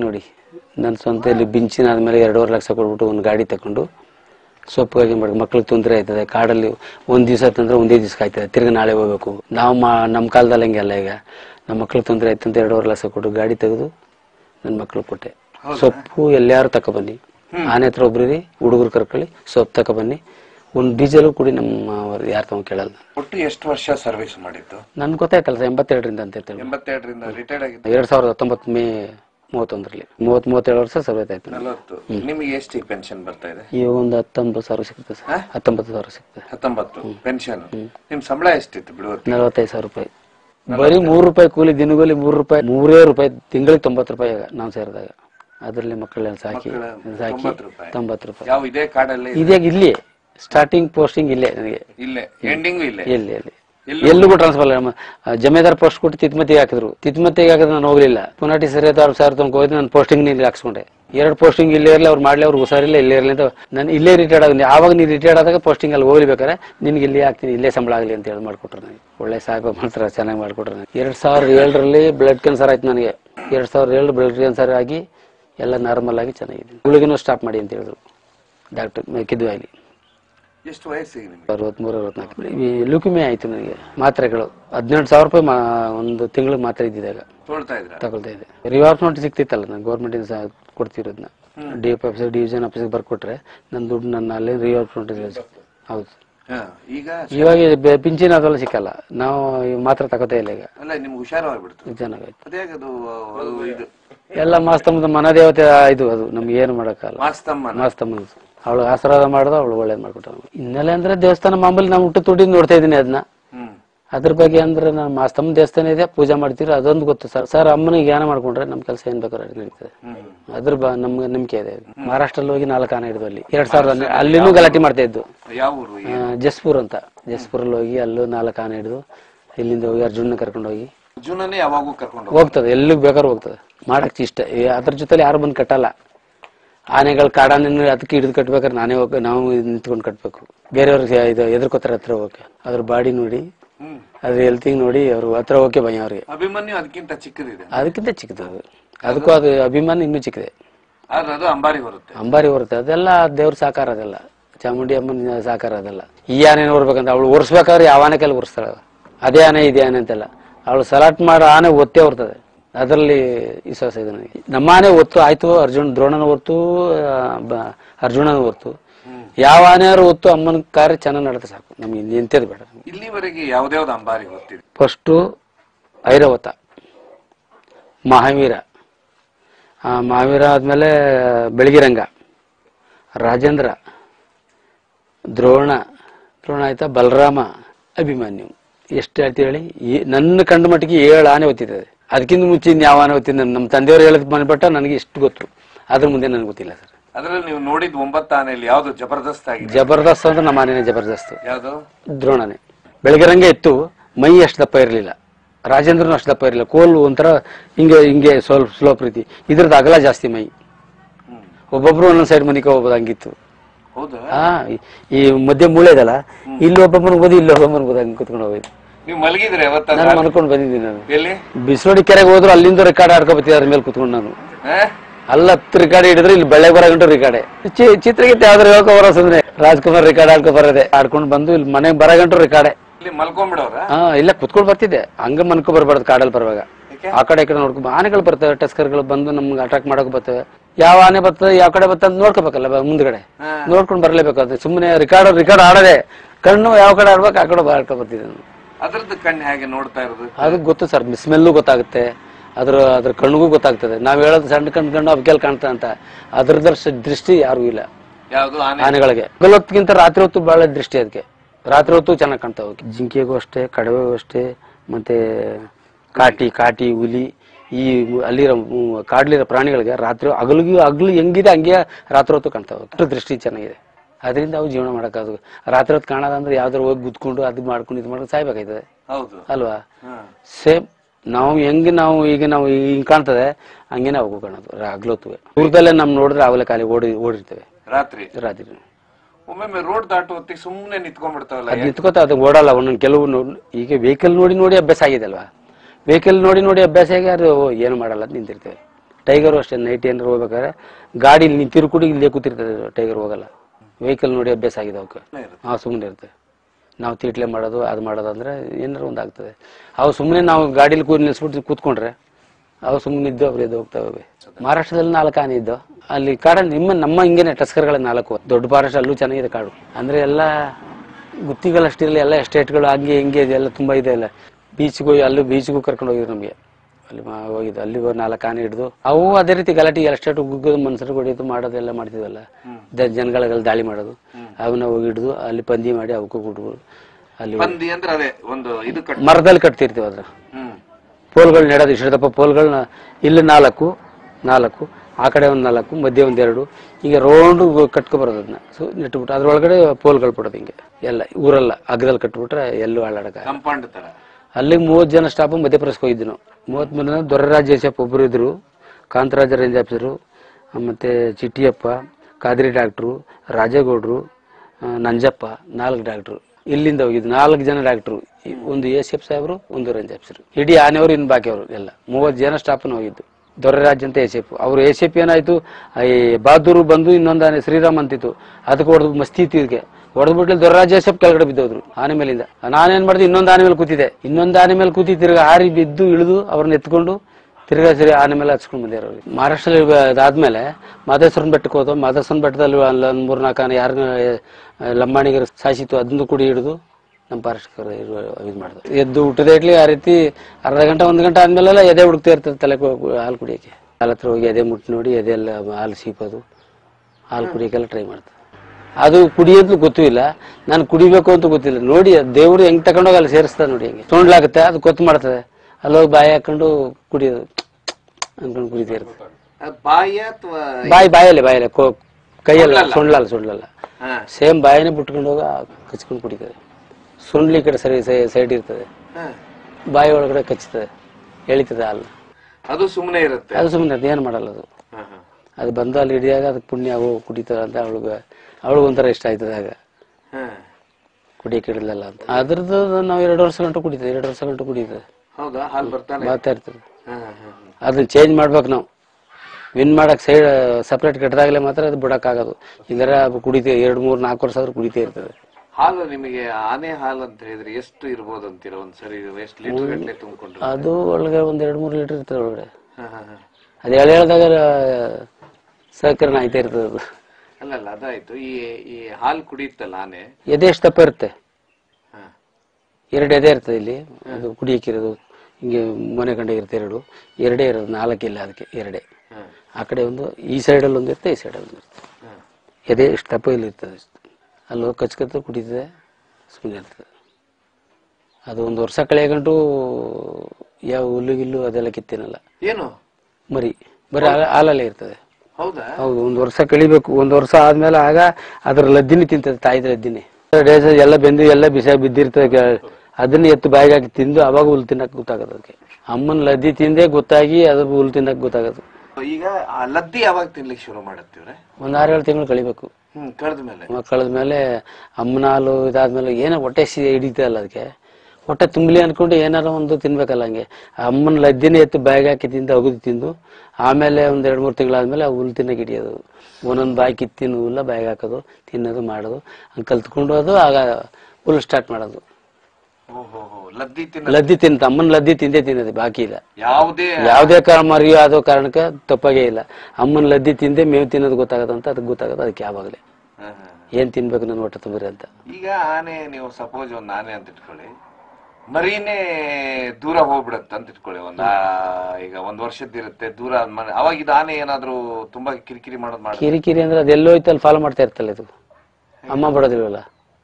ನನ್ನ ಸ್ವಂತ ಇಲ್ಲಿ ಬಿಂಚಿನ ಆದ್ಮೇಲೆ ಎರಡೂವರೆ ಲಕ್ಷ ಕೊಟ್ಬಿಟ್ಟು ಒಂದು ಗಾಡಿ ತಗೊಂಡು ಸೊಪ್ಪಿಗಾಗಿ ಮಾಡಿ ಮಕ್ಳಿಗೆ ತೊಂದರೆ ಆಯ್ತದೆ ಕಾಡಲ್ಲಿ ಒಂದ್ ದಿವಸ ತಂದ್ರೆ ಒಂದೇ ದಿವಸ ಆಯ್ತದೆ ತಿರ್ಗಿ ನಾಳೆ ಹೋಗ್ಬೇಕು ನಾವು ಮಾ ನಮ್ಮ ಕಾಲದಲ್ಲಿ ಹಂಗೆಲ್ಲ ಈಗ ನಮ್ಮ ಮಕ್ಳಿಗೆ ತೊಂದರೆ ಆಯ್ತು ಅಂತ ಎರಡೂವರೆ ಲಕ್ಷ ಕೊಟ್ಟು ಗಾಡಿ ತೆಗೆದು ನನ್ನ ಮಕ್ಳಿಗೆ ಕೊಟ್ಟೆ ಸೊಪ್ಪು ಎಲ್ಲಾರು ತಗೊಬನ್ನಿ ಆನೆ ಹತ್ರ ಒಬ್ರಿ ಹುಡುಗರು ಕರ್ಕೊಳ್ಳಿ ಸೊಪ್ಪು ತಗೊಬನ್ನಿ ಒಂದು ಡೀಸೆಲು ಕುಡಿ ನಮ್ಮ ಯಾರು ತಗೊಂಡ್ ಕೇಳಲ್ಲ ಒಟ್ಟು ಎಷ್ಟು ವರ್ಷ ಸರ್ವಿಸ್ ಮಾಡಿದ್ದು ನನ್ ಗೊತ್ತಾಯ್ತಲ್ಲ ಸರ್ ಎಂಬತ್ತೆರಡರಿಂದ ಅಂತ ಹೇಳ್ತೇವೆ ಎಂಬತ್ತೆರಡರಿಂದ ರಿಟೈರ್ಡ್ ಆಗಿದ್ದು ಎರಡ್ ಸಾವಿರದ ಹತ್ತೊಂಬತ್ತು ಮೇ ಮೂವತ್ತೊಂದರಲ್ಲಿ ಮೂವತ್ ಮೂವತ್ತೇಳು ವರ್ಷ ಸರ್ವೈತ್ ಆಯ್ತು ನನಗೆ. ನಲವತ್ತು ನಿಮಗೆ ಎಷ್ಟು ಪೆನ್ಷನ್ ಬರ್ತಾ ಇದೆ ಈಗ ಒಂದು ಹತ್ತೊಂಬತ್ತು ಸಾವಿರ ಸಿಗ್ತದೆ ಸರ್ ಹತ್ತೊಂಬತ್ತು ಸಾವಿರ ಸಿಗ್ತದೆ ಹತ್ತೊಂಬತ್ತು ಪೆನ್ಷನ್ ನಿಮ್ ಸಂಬಳ ಎಷ್ಟಿತ್ತು ಬಿಡುವತ್ತು ನಲವತ್ತೈದು ಸಾವಿರ ರೂಪಾಯಿ ಬರೀ ಮೂರು ರೂಪಾಯಿ ಕೂಲಿ ದಿನಗೂಲಿ ಮೂರು ರೂಪಾಯಿ ಮೂರೇ ರೂಪಾಯಿ ತಿಂಗಳಿಗೆ ತೊಂಬತ್ತು ರೂಪಾಯಿ ಆಗ ನಾವು ಸೇರಿದಾಗ ಅದರಲ್ಲಿ ಮಕ್ಕಳೆಲ್ಲ ಸಾಕಿ ಸಾಕಿ ತೊಂಬತ್ತು ರೂಪಾಯಿ. ತೊಂಬತ್ತು ರೂಪಾಯಿ ಯಾವ ಇದೇ ಕಾಡಲ್ಲಿ ಇದೇ ಇಲ್ಲಿ ಸ್ಟಾರ್ಟಿಂಗ್ ಪೋಸ್ಟಿಂಗ್ ಇಲ್ಲೇ ನನಗೆ ಇಲ್ಲೇ ಎಂಡಿಂಗು ಇಲ್ಲೇ ಎಲ್ಲಿ ಎಲ್ಲಿ ಎಲ್ಲಿಗೂ ಟ್ರಾನ್ಸ್ಫರ್ ಇಲ್ಲ ಜಮೇದಾರ್ ಪೋಸ್ಟ್ ಕೊಟ್ಟು ತಿತ್ಮತಿಗೆ ಹಾಕಿದ್ರು ತಿತ್ಮತಿಗೆ ಹಾಕಿದ್ರೆ ನಾನು ಹೋಗ್ಲಿಲ್ಲ ಪುನಾಟಿ ಸರಿ ಆರು ಸಾವಿರ ತಗೊಂಡ್ ಹೋಗಿ ನಾನು ಪೋಸ್ಟಿಂಗ್ ಇಲ್ಲಿ ಹಾಕ್ಸ್ಕೊಂಡೆ ಎರಡು ಪೋಸ್ಟಿಂಗ್ ಇಲ್ಲೇ ಇರಲಿ ಅವ್ರು ಮಾಡ್ಲಿ ಅವ್ರು ಹುಷಾರಿಲ್ಲ ಇಲ್ಲೇ ಇರಲಿ ಅಂತ ನಾನು ಇಲ್ಲೇ ರಿಟೈರ್ಡ್ ಆಗಿ ಆವಾಗ ನೀನು ರಿಟೈರ್ಡ್ ಆದಾಗ ಪೋಸ್ಟಿಂಗ್ ಅಲ್ಲಿ ಹೋಗ್ಲಿಬೇಕಾರೆ ನಿನ್ಗೆ ಇಲ್ಲಿ ಹಾಕ್ತೀನಿ ಇಲ್ಲೇ ಸಂಬಳ ಆಗಲಿ ಅಂತ ಹೇಳಿ ಮಾಡ್ಕೊಟ್ರು ನನಗೆ ಒಳ್ಳೆ ಸಾಕು ಮಾಡ್ತಾರೆ ಚೆನ್ನಾಗಿ ಮಾಡ್ಕೊಟ್ರು ನನಗೆ ಎರಡ್ ಸಾವಿರದ ಏಳರಲ್ಲಿ ಬ್ಲಡ್ ಕ್ಯಾನ್ಸರ್ ಆಯ್ತು ನನಗೆ ಎರಡ್ ಸಾವಿರದ ಏಳು ಬ್ಲಡ್ ಕ್ಯಾನ್ಸರ್ ಆಗಿ ಎಲ್ಲ ನಾರ್ಮಲ್ ಆಗಿ ಚೆನ್ನಾಗಿದ್ದೀನಿ ಗುಳಿಗೆನೂ ಸ್ಟಾಪ್ ಮಾಡಿ ಅಂತ ಹೇಳಿದ್ರು ಡಾಕ್ಟರ್ ಕಿದ್ವಾಯಿಲಿ ಎಷ್ಟು ವಯಸ್ಸಿಗೆ ನಿಮ್ಗೆ ಅರವತ್ಮೂರು ಅರವತ್ನಾಲ್ಕು ಈ ಲುಕಿಮೆ ಆಯ್ತು ನನಗೆ ಮಾತ್ರೆಗಳು ಹದಿನೆಂಟು ಸಾವಿರ ರೂಪಾಯಿ ಮಾ ಒಂದು ತಿಂಗಳಿಗೆ ಮಾತ್ರೆ ಇದ್ದಿದ್ದಾಗ ತೋಳ್ತಾ ಇದ್ರ ತಗೊಳ್ತಾ ಇದೆ ರಿವಾರ್ಸ್ ನೋಟಿಸ್ ಸಿಕ್ತಿತ್ತಲ್ಲ ನಾನು ಗೌರ್ಮೆಂಟ್ ಸಹ ಕೊಡ್ತಿರೋದನ್ನ ಡಿ ಎಫ್ ಆಫೀಸರ್ ಡಿವಿಷನ್ ಆಫೀಸ್ಗೆ ಬರ್ಕೊಟ್ರೆ ನನ್ನ ದುಡ್ಡು ನನ್ನ ಅಲ್ಲಿ ರಿವಾರ್ಸ್ ನೋಟಿಸ್ ಹೌದು ಹಾ, ಈಗ ಇವಾಗ ಬೆ- ಪಿಂಚಿನ ಅದೆಲ್ಲ ಸಿಕ್ಕಲ್ಲ ನಾವು ಈ ಮಾತ್ರೆ ತಗೋತಾ ಇಲ್ಲ ಈಗ ಅಲ್ಲ ನಿಮ್ಗೆ ಹುಷಾರಾಗ್ಬಿಡ್ತು ಚೆನ್ನಾಗಾಯ್ತು ಅದೇ ಅದು ಅದು ಇದು ಎಲ್ಲ ಮಾಸ್ತಮ್ಮದ ಮನದೇವತೆ ಇದು ಅದು ನಮ್ಗೆ ಏನು ಮಾಡೋಕ್ಕಲ್ಲ ಮಾಸ್ತಮ್ಮನ ಮಾಸ್ತಮ್ಮನ ಅವಳು ಆಶೀರ್ವಾದ ಮಾಡ್ದ ಅವಳು ಒಳ್ಳೇದ್ ಮಾಡ್ಕೊಟ್ಟ ಹಿನ್ನೆಲೆ ಅಂದ್ರೆ ದೇವಸ್ಥಾನ ಮಾಮೂಲಿ ನಾವು ಹುಟ್ಟು ತುಡಿ ನೋಡ್ತಾ ಇದೀನಿ ಅದನ್ನ ಹ್ಮ್ ಅದ್ರ ಬಗ್ಗೆ ಅಂದ್ರೆ ನಮ್ಮ ಮಾಸ್ತಮ್ಮ ದೇವಸ್ಥಾನ ಇದೆ ಪೂಜೆ ಮಾಡ್ತೀರಿ ಅದೊಂದು ಗೊತ್ತು ಸರ್ ಸರ್ ಅಮ್ಮನಿಗೆ ಜ್ಞಾನ ಮಾಡ್ಕೊಂಡ್ರೆ ನಮ್ ಕೆಲಸ ಏನ್ ಬೇಕಾದ್ರೆ ನಡೀತದೆ ಹ್ಮ್ ಅದ್ರ ಬ ನಮ್ಗೆ ನಂಬಿಕೆ ಇದೆ ಮಹಾರಾಷ್ಟ್ರಲ್ಲಿ ಹೋಗಿ ನಾಲ್ಕು ಆನೆ ಹಿಡಿದು ಅಲ್ಲಿ ಎರಡ್ ಸಾವಿರದ ಹನ್ನೆರಡು ಅಲ್ಲಿನೂ ಗಲಾಟೆ ಮಾಡ್ತಾ ಇದ್ದು ಯಾವ ಊರು ಆ, ಜಸ್ಪುರ್ ಅಂತ ಜಸ್ಪುರಲ್ಲಿ ಹೋಗಿ ಅಲ್ಲೂ ನಾಲ್ಕು ಆನೆ ಹಿಡಿದು ಇಲ್ಲಿಂದ ಹೋಗಿ ಅರ್ಜುನ ಕರ್ಕೊಂಡು ಹೋಗಿ ಅರ್ಜುನನೇ ಯಾವಾಗೂ ಕರ್ಕೊಂಡು ಹೋಗ್ತದೆ ಎಲ್ಲಿಗೆ ಬೇಕಾದ್ರೂ ಹೋಗ್ತದೆ ಮಾಡಕ್ ಇಷ್ಟ ಈ ಅದ್ರ ಜೊತೆಲಿ ಯಾರು ಬಂದು ಕಟ್ಟಲ್ಲ ಆನೆಗಳು ಕಾಡಾನೆ ಅದಕ್ಕೆ ಹಿಡಿದು ಕಟ್ಬೇಕಾದ್ರೆ ನಾನೇ ಹೋಗಿ ನಾವು ನಿಂತ್ಕೊಂಡು ಕಟ್ಬೇಕು ಬೇರೆಯವ್ರಿಗೆ ಇದು ಎದುರ್ಕೋತಾರೆ ಹತ್ರ ಹೋಗಕ್ಕೆ ಅದ್ರ ಬಾಡಿ ನೋಡಿ ಹ್ಮ್ ಅದ್ರ ಹೆಲ್ತಿಂಗ್ ನೋಡಿ ಅವ್ರು ಹತ್ರ ಹೋಗಕ್ಕೆ ಭಯ ಅವ್ರಿಗೆ ಅಭಿಮನ್ಯು ಅದಕ್ಕಿಂತ ಚಿಕ್ಕದಿದೆ ಅದಕ್ಕಿಂತ ಚಿಕ್ಕದು ಅದು ಅದಕ್ಕೂ ಅದು ಅಭಿಮಾನ ಇನ್ನೂ ಚಿಕ್ಕದೆ ಆದ್ರೆ ಅದು ಅಂಬಾರಿ ಬರುತ್ತೆ ಅಂಬಾರಿ ಬರುತ್ತೆ ಅದೆಲ್ಲ ದೇವ್ರ ಸಾಕಾರ ಅದೆಲ್ಲ ಚಾಮುಂಡಿ ಅಮ್ಮನ ಸಾಕಾರ ಅದೆಲ್ಲ ಈ ಆನೆ ನೋಡ್ಬೇಕಂತ ಅವಳು ಒರ್ಸ್ಬೇಕಾದ್ರೆ ಯಾವ ಆನೆ ಕೈಲಿ ಒರ್ಸ್ತಾಳ ಅದೇ ಆನೆ ಇದೇ ಆನೆ ಅಂತೆಲ್ಲ ಅವಳು ಸಲಾಟ್ ಮಾಡೋ ಆನೆ ಒತ್ತೇ ಹೊರ್ತದೆ ಅದರಲ್ಲಿ ವಿಶ್ವಾಸ ಇದೆ ನನಗೆ ನಮ್ಮ ಆನೆ ಒತ್ತು ಆಯ್ತು ಅರ್ಜುನ್ ದ್ರೋಣನ ಒತ್ತು ಆ, ಬ- ಅರ್ಜುನನ ಒತ್ತು ಯಾವ ಆನೆಯಾರು ಒತ್ತು ಅಮ್ಮನ ಕಾರ್ಯ ಚೆನ್ನಾಗಿ ನಡೆದ್ರೆ ಸಾಕು ನಮ್ಗೆ ನಿಂತೇದು ಬೇಡ ಇಲ್ಲಿವರೆಗೆ ಯಾವ್ದ್ಯಾವ್ದು ಅಂಬಾರಿ ಗೊತ್ತಿದೆ ಫಸ್ಟು ಐರಾವತ ಮಹಾವೀರ ಆ, ಮಹಾವೀರ ಆದ್ಮೇಲೆ ಬೆಳಗಿರಂಗ ರಾಜೇಂದ್ರ ದ್ರೋಣ ದ್ರೋಣ ಆಯ್ತಾ ಬಲರಾಮ ಅಭಿಮನ್ಯು ಎಷ್ಟು ಹೇಳ್ತೀವಿ ಹೇಳಿ ಈ- ನನ್ನ ಕಂಡು ಮಟ್ಟಿಗೆ ಏಳು ಆನೆ ಒತ್ತಿದೆ ಅದಕ್ಕಿಂತ ಮುಂಚೆ ಇನ್ನು ಯಾವ ಆನೆ ಒತ್ತಿದ್ದ ನಮ್ಮ ತಂದೆಯವರು ಹೇಳಿದ್ ಬಂದ್ಬಿಟ್ಟ ನನಗೆ ಇಷ್ಟು ಗೊತ್ತು ಅದ್ರ ಮುಂದೆ ನನಗೆ ಗೊತ್ತಿಲ್ಲ ಸರ್ ಅದ್ರಲ್ಲಿ ನೀವು ನೋಡಿದ್ ಒಂಬತ್ತು ಆನೆಯಲ್ಲಿ ಯಾವ್ದು ಜಬರ್ದಸ್ತ್ ಆಗಿದೆ ಜಬರ್ದಸ್ತ್ ಅಂದ್ರೆ ನಮ್ಮ ಆನೆನೇ ಜಬರ್ದಸ್ತ್ ಯಾವ್ದು ದ್ರೋಣನೆ ಬೆಳಗಿರಂಗೆ ಇತ್ತು ಮೈ ಅಷ್ಟು ದಪ್ಪ ಇರಲಿಲ್ಲ ರಾಜೇಂದ್ರನು ಅಷ್ಟು ದಪ್ಪ ಇರಲಿಲ್ಲ ಕೋಲು ಒಂಥರ ಹಿಂಗೆ ಹಿಂಗೆ ಸ್ವಲ್ಪ ಸ್ಲೋಪ್ ರೀತಿ ಇದ್ರದ್ದು ಅಗಲ ಜಾಸ್ತಿ ಮೈ ಹ್ಮ್ ಒಬ್ಬೊಬ್ರು ಒಂದೊಂದ್ ಸೈಡ್ ಮನಿಕ ಹೋಗ್ಬೋದು ಹಂಗಿತ್ತು ಹೌದಾ ಆ ಈ- ಈ ಮಧ್ಯೆ ಮೂಳೆ ಇದಲ್ಲ ಇಲ್ಲಿ ಒಬ್ಬ ಮನ್ಬೋದು ಇಲ್ಲಿ ಒಬ್ಬ ಮನ್ಬೋದು ಹಂಗೆ ಕುತ್ಕೊಂಡು ಹೋಗಿದ್ದು ನೀವು ಮಲಗಿದ್ರೆ ಯಾವತ್ತಾದ್ರೂ ನಾನು ಮನ್ಕೊಂಡು ಬಂದಿದ್ದೀನಿ ನಾನು ಎಲ್ಲಿ ಬಿಸ್ಲೋಡಿ ಕೆರೆಗೆ ಹೋದ್ರು ಅಲ್ಲಿಂದ ರೆಕಾರ್ಡ್ ಆಡ್ಕೊಬತ್ತೀನಿ ಅದ್ರ ಮೇಲೆ ಕುತ್ಕೊಂಡು ನಾನು ಆ? ಅಲ್ಲ ಹತ್ತು ರಿಕಾರ್ಡ್ ಹಿಡಿದ್ರೆ ಇಲ್ಲಿ ಬೆಳೆ ಬರೋ ಗಂಟು ರಿಕಾರ್ಡೆ ಚಿತ್ರಗೀತೆ ಯಾವ್ದಾರು ಹೇಳ್ಕೊ ಬರೋ ಸುಮ್ನೆ ರಾಜ್ಕುಮಾರ್ ರಿಕಾರ್ಡ್ ಆಡ್ಕೊ ಬರೋದೆ ಆಡ್ಕೊಂಡು ಬಂದು ಇಲ್ಲಿ ಮನೆಗೆ ಬರೋ ಗಂಟು ರಿಕಾರ್ಡೆ ಇಲ್ಲಿ ಮಲ್ಕೊಂಡ್ಬಿಡೋರ ಹಾ ಇಲ್ಲ ಕುತ್ಕೊಂಡು ಬರ್ತಿದ್ದೆ ಹಂಗ ಮನ್ಕೊ ಬರ್ಬಾರ್ದು ಕಾಡಲ್ಲಿ ಬರುವಾಗ ಯಾಕೆ? ಆ ಕಡೆ ಈ ಕಡೆ ನೋಡ್ಕೊ ಆನೆಗಳು ಬರ್ತವೆ ಟಸ್ಕರ್ಗಳು ಬಂದು ನಮ್ಗೆ ಅಟ್ಯಾಕ್ ಮಾಡಕ್ ಬರ್ತವೆ ಯಾವ ಆನೆ ಬರ್ತದೆ ಯಾವ ಕಡೆ ಬರ್ತದೆ ಅಂತ ನೋಡ್ಕೋಬೇಕಲ್ಲ ಬ- ಮುಂದ್ಗಡೆ ಹಾ. ನೋಡ್ಕೊಂಡು ಬರ್ಲೇಬೇಕು ಅದು ಸುಮ್ಮನೆ ರಿಕಾರ್ಡ್ ರಿಕಾರ್ಡ್ ಆಡದೆ ಕಣ್ಣು ಯಾವ ಕಡೆ ಆಡ್ಬೇಕು ಆ ಕಡೆ ಆಡ್ಕೊ ಬರ್ತಿದ್ದೆ ನಾನು ಅದ್ರದ್ದು ಕಣ್ಣು ಹೇಗೆ ನೋಡ್ತಾ ಇರೋದು ಅದಕ್ಕೆ ಗೊತ್ತು ಸರ್ ಸ್ಮೆಲ್ಲು ಗೊತ್ತಾಗುತ್ತೆ ಅದ್ರ ಅದ್ರ ಕಣ್ಣಿಗೂ ಗೊತ್ತಾಗ್ತದೆ ನಾವ್ ಹೇಳೋದು ಸಣ್ಣ ಕಣ್ಣು ಕಣ್ಣು ಅವಕ್ಕೆಲ್ಲ ಕಾಣ್ತಾ ಅಂತ ಅದ್ರದ್ರ ದೃಷ್ಟಿ ಯಾರಿಗೂ ಇಲ್ಲ ಯಾವ್ದು ಆನೆ ಆನೆಗಳಿಗೆ ಹಗಲೊತ್ತಿಗಿಂತ ರಾತ್ರಿ ಹೊತ್ತು ಬಹಳ ದೃಷ್ಟಿ ಅದಕ್ಕೆ ರಾತ್ರಿ ಹೊತ್ತು ಚೆನ್ನಾಗಿ ಕಾಣ್ತಾವೆ ಅವಕ್ಕೆ ಜಿಂಕೆಗೂ ಅಷ್ಟೇ ಕಡವೆಗೂ ಅಷ್ಟೇ ಮತ್ತೆ ಕಾಟಿ ಕಾಟಿ ಹುಲಿ ಈ ಅಲ್ಲಿರೋ ಹ್ಮ್, ಕಾಡ್ಲಿರೋ ಪ್ರಾಣಿಗಳಿಗೆ ರಾತ್ರಿ ಹಗಲಿಗೂ ಹಗಲು ಹೆಂಗಿದೆ ಹಂಗೆ ರಾತ್ರಿ ಹೊತ್ತು ಕಾಣ್ತಾವೆ ಅಷ್ಟು ದೃಷ್ಟಿ ಚೆನ್ನಾಗಿದೆ ಅದರಿಂದ ಅವು ಜೀವನ ಮಾಡೋಕ್ಕಾಗ ರಾತ್ರಿ ಹೊತ್ತು ಕಾಣೋದಂದ್ರೆ ಯಾವ್ದಾರು ಹೋಗಿ ಗುದ್ಕೊಂಡು ಅದು ಮಾಡ್ಕೊಂಡು ಇದು ಮಾಡ್ಕೊಂಡು ಸಾಯ್ಬೇಕಾಯ್ತದೆ ಹೌದು ಅಲ್ವಾ ಹಾ. ಸೇಮ್ ನಾವು ಹೆಂಗೆ ನಾವು ಈಗ ನಾವು ಹಿಂಗ್ ಕಾಣ್ತದೆ ಹಂಗೇನೆ ಅವು ಕಾಣೋದು ಹಗ್ಲೊತ್ತು ದೂರದಲ್ಲೇ ನಮ್ ನೋಡಿದ್ರೆ ಅವೆಲ್ಲ ಖಾಲಿ ಓಡಿ ಓಡಿರ್ತೇವೆ ರಾತ್ರಿ ರಾತ್ರಿ ಒಮ್ಮೊಮ್ಮೆ ರೋಡ್ ದಾಟು ಹೊತ್ತಿಗೆ ಸುಮ್ಮನೆ ನಿಂತ್ಕೊಂಡ್ಬಿಡ್ತಾವಲ್ಲ ಅದ್ ನಿಂತ್ಕೋತ ಅದು ಓಡಲ್ಲ ಒಂದೊಂದು ಕೆಲವು ನೋ- ಈಗ ವೆಹಿಕಲ್ ನೋಡಿ ನೋಡಿ ಅಭ್ಯಾಸ ಆಗಿದೆ ಅಲ್ವಾ ವೆಹಿಕಲ್ ನೋಡಿ ನೋಡಿ ಅಭ್ಯಾಸ ಆಗಿ ಅದು ಏನು ಮಾಡಲ್ಲ ಅಂತ ನಿಂತಿರ್ತೇವೆ ಟೈಗರ್ ಅಷ್ಟೇ ನೈಟ್ ಏನಾರು ಹೋಗ್ಬೇಕಾದ್ರೆ ಗಾಡಿ ಇಲ್ಲಿ ನಿಂತಿರು ಕೂಡ ಇಲ್ಲೇ ಕೂತಿರ್ತದೆ ಟೈಗರ್ ಹೋಗಲ್ಲ ವೆಹಿಕಲ್ ನೋಡಿ ಅಭ್ಯಾಸ ಆಗಿದೆ ಅವಕ್ಕೆ ಹಾ ಸುಮ್ಮನೆ ಇರುತ್ತೆ ನಾವು ತೀಟ್ಲೆ ಮಾಡೋದು ಅದು ಮಾಡೋದು ಅಂದ್ರೆ ಏನಾರು ಒಂದು ಆಗ್ತದೆ ಅವು ಸುಮ್ಮನೆ ನಾವು ಗಾಡೀಲಿ ಕೂ ನಿಲ್ಸ್ಬಿಟ್ಟು ಕೂತ್ಕೊಂಡ್ರೆ ಅವು ಸುಮ್ಮನೆ ಇದ್ದು ಅವ್ರು ಎದ್ದು ಹೋಗ್ತವೆ ಮಹಾರಾಷ್ಟ್ರದಲ್ಲಿ ನಾಲ್ಕು ಆನೆ ಇದ್ದು ಅಲ್ಲಿ ಕಾಡಲ್ಲಿ ನಿಮ್ಮ ನಮ್ಮ ಹಿಂಗೇನೆ ಟಸ್ಕರ್ಗಳ ನಾಲ್ಕು ದೊಡ್ಡ ಮಹಾರಾಷ್ಟ್ರ ಅಲ್ಲೂ ಚೆನ್ನಾಗಿದೆ ಕಾಡು ಅಂದ್ರೆ ಎಲ್ಲ ಗುತ್ತಿಗಳು ಅಷ್ಟಿರಲಿ ಎಲ್ಲ ಎಸ್ಟೇಟ್ಗಳು ಹಂಗೆ ಹಿಂಗೆ ಇದೆಲ್ಲ ತುಂಬಾ ಇದೆ ಎಲ್ಲ ಬೀಚ್ಗೂ ಅಲ್ಲೂ ಬೀಚ್ಗೂ ಕರ್ಕೊಂಡು ಹೋಗಿದ್ರು ನಮಗೆ ಅಲ್ಲಿ ಮಾ- ಹೋಗಿದ್ದು ಅಲ್ಲಿ ಒಂದು ನಾಲ್ಕು ಆನೆ ಹಿಡಿದು ಅವು ಅದೇ ರೀತಿ ಗಲಾಟೆ ಎಸ್ಟೇಟ್ ಗುಗ್ಗೋದು ಮನ್ಸರು ಹೊಡೆಯೋದು ಮಾಡೋದೆಲ್ಲ ಮಾಡ್ತಿದ್ವಲ್ಲ ದ- ಜನಗಳಿಗೆಲ್ಲ ದಾಳಿ ಮಾಡೋದು ಅವನ್ನ ಹೋಗಿ ಹಿಡಿದು ಅಲ್ಲಿ ಪಂದಿ ಮಾಡಿ ಅವಕ್ಕೂ ಕೊಟ್ಬಿಡು ಅಲ್ಲಿ ಬಂದಿ ಅಂದ್ರೆ ಅದೇ ಒಂದು ಇದು ಕಟ್ ಮರದಲ್ಲಿ ಕಟ್ತಿರ್ತೀವಿ ಅದ್ರ ಹ್ಮ್ ಪೋಲ್ಗಳು ನೆಡೋದು ಇಷ್ಟದಪ್ಪ ಪೋಲ್ಗಳನ್ನ ಇಲ್ಲಿ ನಾಲ್ಕು ನಾಲ್ಕು ಆ ಕಡೆ ಒಂದು ನಾಲ್ಕು ಮಧ್ಯೆ ಒಂದ್ ಎರಡು ಹೀಗೆ ರೌಂಡ್ ಕಟ್ಕೊ ಬರೋದು ಅದನ್ನ ಸೊ ನೆಟ್ಬಿಟ್ಟು ಅದ್ರೊಳಗಡೆ ಪೋಲ್ಗಳು ಬಿಡೋದು ಹಿಂಗೆ ಎಲ್ಲ ಊರಲ್ಲ ಹಗ್ಗದಲ್ಲಿ ಕಟ್ಬಿಟ್ರೆ ಎಲ್ಲೂ ಆಳಾಡಕ ಕಂಪೌಂಡ್ ತರ ಅಲ್ಲಿಗೆ ಮೂವತ್ತು ಜನ ಸ್ಟಾಫ್ ಮಧ್ಯಪ್ರದೇಶಕ್ಕೆ ಹೋಗಿದ್ವಿ ನಾವು ಮೂವತ್ತ್ ಮೂರು ದೊರರಾಜ ಜೇಸಪ್ಪ ಒಬ್ಬರು ಇದ್ರು ಕಾಂತರಾಜ ರೇಂಜ್ ಆಫೀಸರು ಮತ್ತೆ ಚಿಟ್ಟಿಯಪ್ಪ ಕಾದ್ರಿ ಡಾಕ್ಟ್ರು ರಾಜೇಗೌಡ್ರು ಆ, ನಂಜಪ್ಪ ನಾಲ್ಕು ಡಾಕ್ಟ್ರು ಇಲ್ಲಿಂದ ಹೋಗಿದ್ದು ನಾಲ್ಕು ಜನ ಡಾಕ್ಟ್ರು ಈ- ಒಂದು ಎಸ್ ಎಫ್ ಸಾಹೇಬರು ಒಂದು ರೇಂಜ್ ಆಫೀಸರು ಇಡೀ ಆನೆಯವರು ಇನ್ನು ಬಾಕಿಯವರು ಎಲ್ಲ ಮೂವತ್ತು ಜನ ಸ್ಟಾಫ್ನ ಹೋಗಿದ್ದು ದೊರೆರಾಜ್ ಅಂತ ಎಸ್ ಎಫ್ ಅವ್ರು ಎಸ್ ಎಫ್ ಏನಾಯ್ತು ಈ ಬಹಾದೂರು ಬಂದು ಇನ್ನೊಂದು ಆನೆ ಶ್ರೀರಾಮ್ ಅಂತಿತ್ತು ಅದಕ್ಕೆ ಹೊಡೆದು ಮಸ್ತಿ ಇತ್ತು ಇದಕ್ಕೆ ಹೊಡೆದ್ಬಿಟ್ಲೆ ದೊರೆರಾಜ್ ಎಸ್ ಎಫ್ ಕೆಳಗಡೆ ಬಿದ್ದೋದ್ರು ಆನೆ ಮೇಲಿಂದ ನಾನೇನ್ ಮಾಡಿದೆ ಇನ್ನೊಂದು ಆನೆ ಮೇಲೆ ಕೂತಿದೆ ಇನ್ನೊಂದು ಆನೆ ಮೇಲೆ ಕೂತಿ ತಿರ್ಗ ಹಾರಿ ಬಿದ್ದು ಇಳಿದು ಅವ್ರನ್ನ ಎತ್ಕೊಂಡು ತಿರ್ಗಾ ಸರಿ ಆನೆ ಮೇಲೆ ಹಚ್ಕೊಂಡು ಬಂದಿರೋ ಅವ್ರಿಗೆ ಮಹಾರಾಷ್ಟ್ರದಲ್ಲಿ ಇವ- ಅದಾದ್ಮೇಲೆ ಮಾದೇಶ್ವರನ ಬೆಟ್ಟಕ್ಕೆ ಹೋದ ಮಾದೇಶ್ವರನ ಬೆಟ್ಟದಲ್ಲಿ ಅಲ್ಲಿ ಒಂದು ಮೂರ್ ನಾಲ್ಕು ಆನೆ ಯಾರನ್ನ ಲಂಬಾಣಿಗರು ಸಾಯಿಸಿತ್ತು ಅದನ್ನು ಕುಡಿ ಹಿಡಿದು ನಮ್ಮ ಪಾರಸ್ಕರ ಇದು ಮಾಡಿದ್ರು ಎದ್ದು ಊಟದ ಇಡ್ಲಿ ಆ ರೀತಿ ಅರ್ಧ ಗಂಟೆ ಒಂದು ಗಂಟೆ ಆದ್ಮೇಲೆಲ್ಲ ಎದೆ ಹುಡುಕ್ತಾ ಇರ್ತದೆ ತಲೆ ಕೊ- ಹಾಲು ಕುಡಿಯೋಕೆ ಹಾಲ್ ಹತ್ರ ಹೋಗಿ ಎದೆ ಮುಟ್ಟಿ ನೋಡಿ ಎದೆ ಎಲ್ಲ ಹಾಲು ಸೀಪೋದು ಹಾಲು ಕುಡಿಯೋಕೆಲ್ಲ ಟ್ರೈ ಮಾಡ್ತಾರೆ ಅದು ಕುಡಿಯೋದು ಗೊತ್ತೂ ಇಲ್ಲ ನಾನು ಕುಡಿಬೇಕು ಅಂತ ಗೊತ್ತಿಲ್ಲ ನೋಡಿ ದೇವ್ರು ಹೆಂಗ್ ತಗೊಂಡೋಗಿ ಅಲ್ಲಿ ಸೇರಿಸ್ತಾರೆ ನೋಡಿ ಹಂಗೆ ತೊಂಡ್ಲಾಗುತ್ತೆ ಅದು ಕೊತ್ತು ಮಾಡ್ತದೆ ಅಲ್ಲೋಗಿ ಬಾಯಿ ಹಾಕೊಂಡು ಕುಡಿಯೋದು ಅನ್ಕೊಂಡು ಕುಡಿತಾ ಇರ್ತದೆ ಬಾಯಿ ಅಥವಾ ಬಾಯಿ ಬಾಯಲ್ಲೇ ಬಾಯಲ್ಲೇ ಕೊ- ಕೈಯಲ್ಲ ಸುಳ್ಳಲ್ಲ ಸುಳ್ಳಲ್ಲ ಹಾ ಸೇಮ್ ಬಾಯಿನೇ ಬಿಟ್ಕೊಂಡು ಹೋಗ ಕಚ್ಕೊಂಡು ಕುಡಿತದೆ ಸುಂಡ್ಲಿ ಕಡೆ ಸರಿ ಸೈಡ್ ಇರ್ತದೆ ಹಾ. ಬಾಯಿ ಒಳಗಡೆ ಕಚ್ಚುತ್ತದೆ ಎಳಿತದೆ ಹಾಲು ಅದು ಸುಮ್ಮನೆ ಇರುತ್ತೆ ಅದು ಸುಮ್ಮನೆ ಅದು ಏನು ಮಾಡಲ್ಲ ಅದು ಹಾ, ಹಾ. ಅದು ಬಂದು ಅಲ್ಲಿ ಹಿಡಿಯಾಗ ಅದಕ್ಕೆ ಪುಣ್ಯ ಅವು ಕುಡಿತದೆ ಅಂತ ಅವಳಿಗೆ ಅವಳಿಗೆ ಒಂಥರ ಇಷ್ಟ ಆಯ್ತದೆ ಆಗ ಹಾ. ಕುಡಿಯಕ್ಕೆ ಇಡಲಿಲ್ಲ ಅಂತ ಅದ್ರದ್ದು ನಾವು ಎರಡು ವರ್ಷ ಗಂಟು ಕುಡಿತೇವೆ ಎರಡು ವರ್ಷ ಗಂಟು ಕುಡಿತದೆ ಹೌದಾ ಹಾಲು ಬರ್ತಾನೆ ಬರ್ತಾ ಇರ್ತದೆ ಹಾ, ಹಾ, ಹಾ. ಅದನ್ನ ಚೇಂಜ್ ಮಾಡ್ಬೇಕು ನಾವು ವಿನ್ ಮಾಡಕ್ ಸೈಡ್ ಸಪ್ರೇಟ್ ಕಟ್ಟದಾಗಲೇ ಮಾತ್ರ ಅದು ಬಿಡಕ್ಕಾಗೋದು ಇಲ್ಲರ ಕುಡಿತೇ ಎರಡು ಮೂರು ನಾಲ್ಕು ವರ್ಷ ಆದ್ರೂ ಕುಡಿತೇ ಇರ್ತದೆ ಹಾಲು ನಿಮಗೆ ಆನೆ ಹಾಲು ಅಂತ ಹೇಳಿದ್ರೆ ಎಷ್ಟು ಇರ್ಬೋದು ಅಂತೀರ ಒಂದ್ ಸರಿ ಎಷ್ಟು ಲೀಟರ್ ಗಟ್ಟಲೆ ತುಂಬಿಕೊಂಡ್ರು ಅದು ಒಳಗೆ ಒಂದ್ ಎರಡು ಮೂರು ಲೀಟರ್ ಇರ್ತದೆ ಒಳಗಡೆ ಹಾ, ಹಾ, ಹಾ. ಅದು ಎಳೆ ಎಳ್ದಾಗ ಸಹಕರಣ ಆಯ್ತಾ ಇರ್ತದೆ ಅದು ಅಲ್ಲ ಅಲ್ಲ ಅದಾಯ್ತು ಈ ಈ ಹಾಲು ಕುಡಿಯುತ್ತಲ್ಲ ಆನೆ ಎದೆ ಎಷ್ಟು ದಪ್ಪ ಇರುತ್ತೆ ಹಾ. ಎರಡು ಎದೆ ಇರ್ತದೆ ಇಲ್ಲಿ ಅದು ಕುಡಿಯಕ್ಕಿರೋದು ಹಿಂಗೆ ಮನೆ ಕಂಡ ಇರುತ್ತೆ ಎರಡು ಎರಡೇ ಇರೋದು ನಾಲ್ಕಿಲ್ಲ ಅದಕ್ಕೆ ಎರಡೇ ಹಾ. ಆ ಕಡೆ ಒಂದು ಈ ಸೈಡಲ್ಲಿ ಒಂದು ಇರುತ್ತೆ ಈ ಸೈಡಲ್ಲಿ ಒಂದು ಇರುತ್ತೆ ಹಾ. ಎದೆ ಎಷ್ಟು ದಪ್ಪ ಇಲ್ಲಿ ಇರ್ತದೆ ಅಷ್ಟು ಅಲ್ಲಿ ಹೋಗಿ ಕಚ್ಕತ್ತ ಕುಡಿತದೆ ಸುಮ್ಮನೆ ಇರ್ತದೆ ಅದು ಒಂದು ವರ್ಷ ಕಳೆಯಗಂಟು ಯಾವ ಹುಲ್ಲು ಗಿಲ್ಲು ಅದೆಲ್ಲ ಕಿತ್ತೇನಲ್ಲ ಏನು ಮರಿ ಬರೀ ಹಾಲ- ಹಾಲಲ್ಲೇ ಇರ್ತದೆ ಹೌದಾ ಹೌದು ಒಂದು ವರ್ಷ ಕಳಿಬೇಕು ಒಂದು ವರ್ಷ ಆದ್ಮೇಲೆ ಆಗ ಅದ್ರ ಲದ್ದಿನಿ ತಿಂತದೆ ತಾಯಿದ ಲದ್ದಿನಿ ಡೇಸ್ ಎಲ್ಲ ಬೆಂದು ಎಲ್ಲ ಬಿಸಿ ಬಿದ್ದಿರ್ತದೆ ಗ- ಅದನ್ನ ಎತ್ತು ಬಾಯಿಗೆ ಹಾಕಿ ತಿಂದು ಅವಾಗ ಹುಲ್ ತಿನ್ನಕ್ ಗೊತ್ತಾಗದು ಅದಕ್ಕೆ ಅಮ್ಮನ ಲದ್ದಿ ತಿಂದೇ ಗೊತ್ತಾಗಿ ಅದು ಹುಲ್ ತಿನ್ನಕ್ ಗೊತ್ತಾಗದು ಈಗ ಆ ಲದ್ದಿ ಯಾವಾಗ ತಿನ್ಲಿಕ್ಕೆ ಶುರು ಮಾಡತ್ತೀವ್ರೆ ಒಂದ್ ಆರು ಏಳು ತಿಂಗಳು ಕಳಿಬೇಕು ಹ್ಮ್ ಕಳೆದ ಮೇಲೆ ಮಕ್ಕಳದ ಮೇಲೆ ಅಮ್ಮನ ಹಾಲು ಇದಾದ್ಮೇಲೆ ಏನೋ ಹೊಟ್ಟೆ ಸಿ ಹಿಡಿತಲ್ಲ ಅದಕ್ಕೆ ಹೊಟ್ಟೆ ತುಂಬಲಿ ಅನ್ಕೊಂಡು ಏನಾರ ಒಂದು ತಿನ್ಬೇಕಲ್ಲ ಹಂಗೆ ಅಮ್ಮನ ಲದ್ದಿನೇ ಎತ್ತು ಬಾಯಿಗೆ ಹಾಕಿ ತಿಂದು ಅಗದು ತಿಂದು ಆಮೇಲೆ ಒಂದ್ ಎರಡ್ ಮೂರು ತಿಂಗಳಾದ್ಮೇಲೆ ಆ ಹುಲ್ ತಿನ್ನಕ್ಕೆ ಹಿಡಿಯೋದು ಒಂದೊಂದು ಬಾಯಿ ಕಿತ್ತು ತಿನ್ನು ಹುಲ್ಲ ಬಾಯಿಗೆ ಹಾಕೋದು ತಿನ್ನೋದು ಮಾಡೋದು ಹಂಗೆ ಕಲ್ತ್ಕೊಂಡು ಅದು ಆಗ ಹುಲ್ ಸ್ಟಾರ್ಟ್ ಮಾಡೋದು ಓಹೋ ಲದ್ದಿ ತಿನ್ನ ಲದ್ದಿ ತಿಂತ ಅಮ್ಮನ ಲದ್ದಿ ತಿಂದೇ ತಿನ್ನೋದು ಬಾಕಿ ಇಲ್ಲ ಯಾವುದೇ ಯಾವುದೇ ಕಾರಣ ಮರಿಯೋ ಯಾವುದೋ ಕಾರಣಕ್ಕೆ ತಪ್ಪಾಗೇ ಇಲ್ಲ ಅಮ್ಮನ ಲದ್ದಿ ತಿಂದೆ ಮೇವು ತಿನ್ನೋದು ಗೊತ್ತಾಗದಂತ ಅದಕ್ಕೆ ಗೊತ್ತಾಗದು ಅದಕ್ಕೆ ಯಾವಾಗಲೇ ಹಾ, ಹಾ. ಏನ್ ತಿನ್ಬೇಕು ನನ್ನ ಹೊಟ್ಟೆ ತುಂಬಿರಿ ಅಂತ ಈಗ ಆನೆ ನೀವು ಸಪೋಸ್ ಒಂದ್ ಆನೆ ಅಂತ ಇಟ್ಕೊಳ್ಳಿ ಮರಿನೇ ದೂರ ಹೋಗ್ಬಿಡತ್ತೆ ಅಂತ ಇಟ್ಕೊಳ್ಳಿ ಒಂದ್ ಆ- ಈಗ ಒಂದ್ ವರ್ಷದ್ದಿರುತ್ತೆ ದೂರ ಆದ್ಮೇಲೆ ಅವಾಗ ಇದು ಆನೆ ಏನಾದ್ರೂ ತುಂಬಾ ಕಿರಿಕಿರಿ ಮಾಡೋದ್ ಮಾಡ ಕಿರಿಕಿರಿ ಅಂದ್ರೆ ಅದೆಲ್ಲೋ ಹೋಯ್ತು ಅಲ್ಲಿ ಫಾಲೋ ಮಾಡ್ತಾ ಇರ್ತಲ್ಲ ಇದು ಅಮ್ಮ ಬಿಡೋದಿಲ್ವಲ್ಲ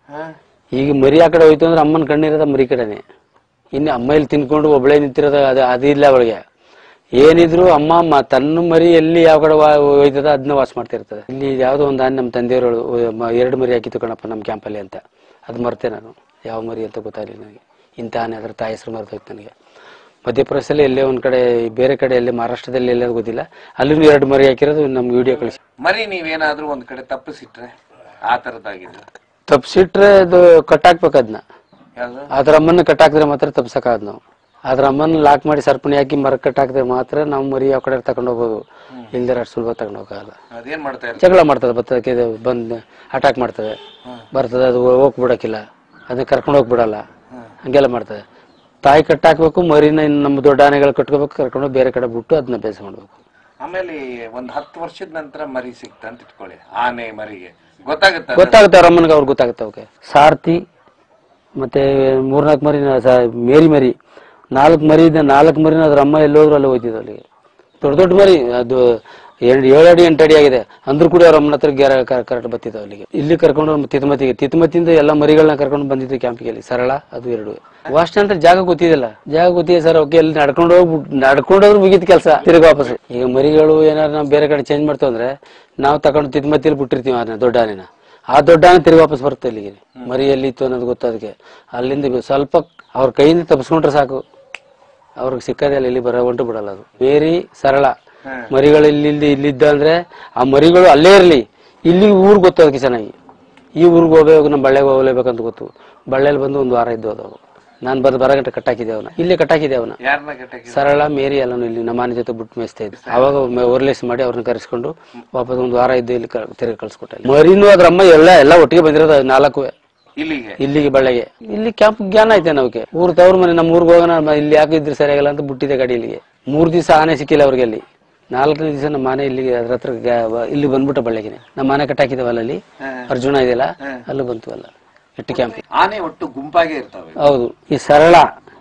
ಈಗ ಮರಿ ಆ ಕಡೆ ಹೋಯ್ತು ಅಂದ್ರೆ ಅಮ್ಮನ ಕಣ್ಣಿರೋದ ಮರಿ ಕಡೆನೆ ಇನ್ನು ಅಮ್ಮ ಇಲ್ಲಿ ತಿನ್ಕೊಂಡು ಒಬ್ಳೆ ನಿಂತಿರೋದ ಅದು ಅದು ಇಲ್ಲ ಅವಳಿಗೆ ಏನಿದ್ರು ಅಮ್ಮ ಅಮ್ಮ ತನ್ನ ಮರಿ ಎಲ್ಲಿ ಯಾವ ಕಡೆ ವಾ- ಹೋಯ್ತದ ಅದನ್ನ ವಾಸ ಮಾಡ್ತಾ ಇರ್ತದೆ ಇಲ್ಲಿ ಯಾವ್ದೋ ಒಂದು ಆನೆ ನಮ್ಮ ತಂದೆಯವರು ಎರಡು ಮರಿ ಹಾಕಿತ್ತು ಕಣಪ್ಪ ನಮ್ಮ ಕ್ಯಾಂಪಲ್ಲಿ ಅಂತ ಅದು ಮರ್ತೆ ನಾನು ಯಾವ ಮರಿ ಅಂತ ಗೊತ್ತಾಗಲಿಲ್ಲ ನನಗೆ ಇಂಥ ಆನೆ ಅದ್ರ ತಾಯಿ ಹೆಸರು ಮರ್ತೋಯ್ತು ನನಗೆ ಮಧ್ಯಪ್ರದೇಶದಲ್ಲಿ ಎಲ್ಲೇ ಒಂದ್ ಕಡೆ ಬೇರೆ ಕಡೆ ಎಲ್ಲಿ ಮಹಾರಾಷ್ಟ್ರದಲ್ಲಿ ಎಲ್ಲಾದ್ರು ಗೊತ್ತಿಲ್ಲ ಅಲ್ಲಿನೂ ಎರಡು ಮರಿ ಹಾಕಿರೋದು ನಮ್ಗೆ ವಿಡಿಯೋ ಕಳಿಸಿ ಮರಿ ನೀವೇನಾದ್ರೂ ಒಂದ್ ಕಡೆ ತಪ್ಪಿಸಿಟ್ರೆ ಆ ತರದಾಗಿದೆ ತಪ್ಸಿಟ್ರೆ ಅದು ಕಟ್ಟಾಕ್ಬೇಕು ಅದನ್ನ ಯಾವ್ದು ಅದ್ರ ಅಮ್ಮನ್ನ ಕಟ್ಟಾಕಿದ್ರೆ ಮಾತ್ರ ತಪ್ಸಕ್ಕಾದ್ ನಾವು ಅದ್ರ ಅಮ್ಮನ ಲಾಕ್ ಮಾಡಿ ಸರ್ಪಣಿ ಹಾಕಿ ಮರ ಕಟ್ ಹಾಕಿದ್ರೆ ಮಾತ್ರ ನಾವು ಮರಿ ಯಾವ ಕಡೆ ತಗೊಂಡು ಹೋಗ್ಬೋದು ಇಲ್ದಿರ ಅಷ್ಟು ಸುಲಭ ತಗೊಂಡು ಹೋಗಲ್ಲ ಅದೇನ್ ಮಾಡ್ತಾ ಇರ್ತಾರೆ ಜಗಳ ಮಾಡ್ತದೆ ಬರ್ತದಕ್ಕೆ ಇದು ಬಂದು ಅಟ್ಯಾಕ್ ಮಾಡ್ತದೆ ಬರ್ತದೆ ಅದು ಹೋಗ್ ಬಿಡಕ್ಕಿಲ್ಲ ಅದನ್ನ ಕರ್ಕೊಂಡು ಹೋಗ್ಬಿಡಲ್ಲ ಹಂಗೆಲ್ಲ ಮಾಡ್ತದೆ ತಾಯಿ ಕಟ್ಟಾಕ್ಬೇಕು ಮರಿನ ಇನ್ನು ನಮ್ಮ ದೊಡ್ಡ ಆನೆಗಳು ಕಟ್ಕೋಬೇಕು ಕರ್ಕೊಂಡು ಹೋಗಿ ಬೇರೆ ಕಡೆ ಬಿಟ್ಟು ಅದನ್ನ ಬೇಸ ಮಾಡ್ಬೇಕು ಆಮೇಲೆ ಒಂದ್ ಹತ್ತು ವರ್ಷದ ನಂತರ ಮರಿ ಸಿಕ್ತ ಅಂತ ಇಟ್ಕೊಳ್ಳಿ ಆನೆ ಮರಿಗೆ ಗೊತ್ತಾಗುತ್ತೆ ಗೊತ್ತಾಗುತ್ತೆ ಅವ್ರ ಅಮ್ಮನಿಗೆ ಅವ್ರಿಗೆ ಗೊತ್ತಾಗುತ್ತೆ ಅವಕ್ಕೆ ಸಾರ್ತಿ ಮತ್ತೆ ಮೂರ್ನಾಲ್ಕು ಮರಿ ಮೇರಿ ಮರಿ ನಾಲ್ಕು ಮರಿ ಇದೆ ನಾಲ್ಕು ಮರಿನ ಅದ್ರ ಅಮ್ಮ ಎಲ್ಲೋದ್ರು ಅಲ್ಲಿ ಹೋಯ್ತಿದ್ದು ಅಲ್ಲಿಗೆ ದೊಡ್ಡ ದೊಡ್ಡ ಮರಿ ಅದು ಎರಡು ಏಳು ಅಡಿ ಎಂಟು ಅಡಿ ಆಗಿದೆ ಅಂದ್ರೂ ಕೂಡ ಅವ್ರ ಅಮ್ಮನ ಹತ್ರ ಗ್ಯಾರ ಕರೆಕ್ಟ್ ಬತ್ತಿದ್ದು ಅಲ್ಲಿಗೆ ಇಲ್ಲಿ ಕರ್ಕೊಂಡು ಹೋಗಿ ತಿರುಮತಿಗೆ ತಿರುಮತಿಯಿಂದ ಎಲ್ಲ ಮರಿಗಳನ್ನ ಕರ್ಕೊಂಡು ಬಂದಿದ್ದು ಕ್ಯಾಂಪಿಗೆ ಅಲ್ಲಿ ಸರಳ ಅದು ಎರಡು ವಾಸ್ಟ್ ಅಂತ ಜಾಗ ಗೊತ್ತಿದಿಲ್ಲ ಜಾಗ ಗೊತ್ತಿದೆ ಸರ್ ಓಕೆ ಅಲ್ಲಿ ನಡ್ಕೊಂಡು ಹೋಗ್ಬಿಟ್ಟು ನಡ್ಕೊಂಡು ಹೋದ್ರೆ ಮುಗಿದ ಕೆಲಸ ತಿರುಗಿ ವಾಪಸ್ ಈಗ ಮರಿಗಳು ಏನಾರು ನಾವು ಬೇರೆ ಕಡೆ ಚೇಂಜ್ ಮಾಡ್ತೇವೆ ಅಂದ್ರೆ ನಾವು ತಗೊಂಡು ತಿರುಮತಿಯಲ್ಲಿ ಬಿಟ್ಟಿರ್ತೀವಿ ಆನೆ ದೊಡ್ಡ ಆನೆನ ಆ ದೊಡ್ಡ ಆನೆ ತಿರುಗಿ ವಾಪಸ್ ಬರುತ್ತೆ ಇಲ್ಲಿಗೆ ಮರಿ ಎಲ್ಲಿ ಇತ್ತು ಅನ್ನೋದು ಗೊತ್ತದಕ್ಕೆ ಅಲ್ಲಿಂದ ಸ್ವಲ್ಪ ಅವ್ರ ಕೈಯಿಂದ ತಪ್ಪಿಸ್ಕೊಂಡ್ರೆ ಸಾಕು ಅವ್ರಿಗೆ ಸಿಕ್ಕದೆ ಅಲ್ಲಿ ಇಲ್ಲಿ ಬರ ಹೊಂಟು ಬಿಡಲ್ಲ ಅದು ಬೇರೆ ಸರಳ ಮರಿಗಳು ಇಲ್ಲಿ ಇಲ್ಲಿ ಇಲ್ಲಿದ್ದ ಅಂದ್ರೆ ಆ ಮರಿಗಳು ಅಲ್ಲೇ ಇರ್ಲಿ ಇಲ್ಲಿ ಊರ್ ಗೊತ್ತು ಅದಕ್ಕೆ ಚೆನ್ನಾಗಿ ಈ ಊರಿಗೆ ಹೋಗ್ಬೇಕು ನಮ್ಮ ಬಳ್ಳೆಗೆ ಹೋಗ್ಲೇಬೇಕಂತ ಗೊತ್ತು ಬಳ್ಳೆಯಲ್ಲಿ ಬಂದು ಒಂದು ವಾರ ಇದ್ದು ಅದಾವು ನಾನು ಬಂದು ಬರ ಗಂಟೆ ಕಟ್ಟಾಕಿದ್ದೆ ಅವನ ಇಲ್ಲೇ ಕಟ್ಟಾಕಿದ್ದೆ ಅವನ ಯಾರನ್ನ ಕಟ್ಟಾಕಿ ಸರಳ ಮೇರಿ ಎಲ್ಲಾನು ಇಲ್ಲಿ ನಮ್ಮ ಮನೆ ಜೊತೆ ಬಿಟ್ಟು ಮೇಯಿಸ್ತಾ ಇದ್ದೆ ಅವಾಗ ಓರ್ಲೇಸ್ ಮಾಡಿ ಅವ್ರನ್ನ ಕರೆಸ್ಕೊಂಡು ವಾಪಸ್ ಒಂದು ವಾರ ಇದ್ದು ಇಲ್ಲಿ ಕ- ತಿರುಗಿ ಕಳ್ಸ್ಕೊಟ್ಟೆ ಮರಿನೂ ಅದ್ರ ಅಮ್ಮ ಎಲ್ಲ ಎಲ್ಲ ಒಟ್ಟಿಗೆ ಬಂದಿರೋದು ನಾಲ್ಕು ಇಲ್ಲಿಗೆ ಇಲ್ಲಿಗೆ ಬಳ್ಳೆಗೆ ಇಲ್ಲಿ ಕ್ಯಾಂಪ್ ಜ್ಞಾನ ಐತೆ ನಮಗೆ ಊರ್ ತವ್ರ ಮನೆ ನಮ್ಮ ಊರಿಗೆ ಹೋಗೋಣ ಮ- ಇಲ್ಲಿ ಯಾಕೆ ಇದ್ರೆ ಸರಿಯಾಗಲ್ಲ ಅಂತ ಬಿಟ್ಟಿದೆ ಗಾಡಿ ಇಲ್ಲಿಗೆ ಮೂರ್ ದಿವಸ ಆನೆ ಸಿಕ್ಕಿಲ್ಲ ಅವ್ರಿಗೆ ಅಲ್ಲಿ ನಾಲ್ಕನೇ ದಿವಸ ನಮ್ಮ ಮನೆ ಇಲ್ಲಿಗೆ ಅದ್ರ ಹತ್ರ ಗ್ಯಾ- ಬ- ಇಲ್ಲಿ ಬಂದ್ಬಿಟ್ಟ ಬಳ್ಳೆಗೆ ನಮ್ಮ ಮನೆ ಕಟ್ಟಾಕಿದವಲ್ಲ ಅಲ್ಲಿ ಅರ್ಜುನ ಇದೆಯಲ್ಲ ಅಲ್ಲೂ ಬಂತು ಅಲ್ಲ ಎಟ್ಟು ಕ್ಯಾಂಪ್ ಆನೆ ಒಟ್ಟು ಗುಂಪಾಗೆ ಇರ್ತವೆ ಹೌದು ಈ ಸರಳ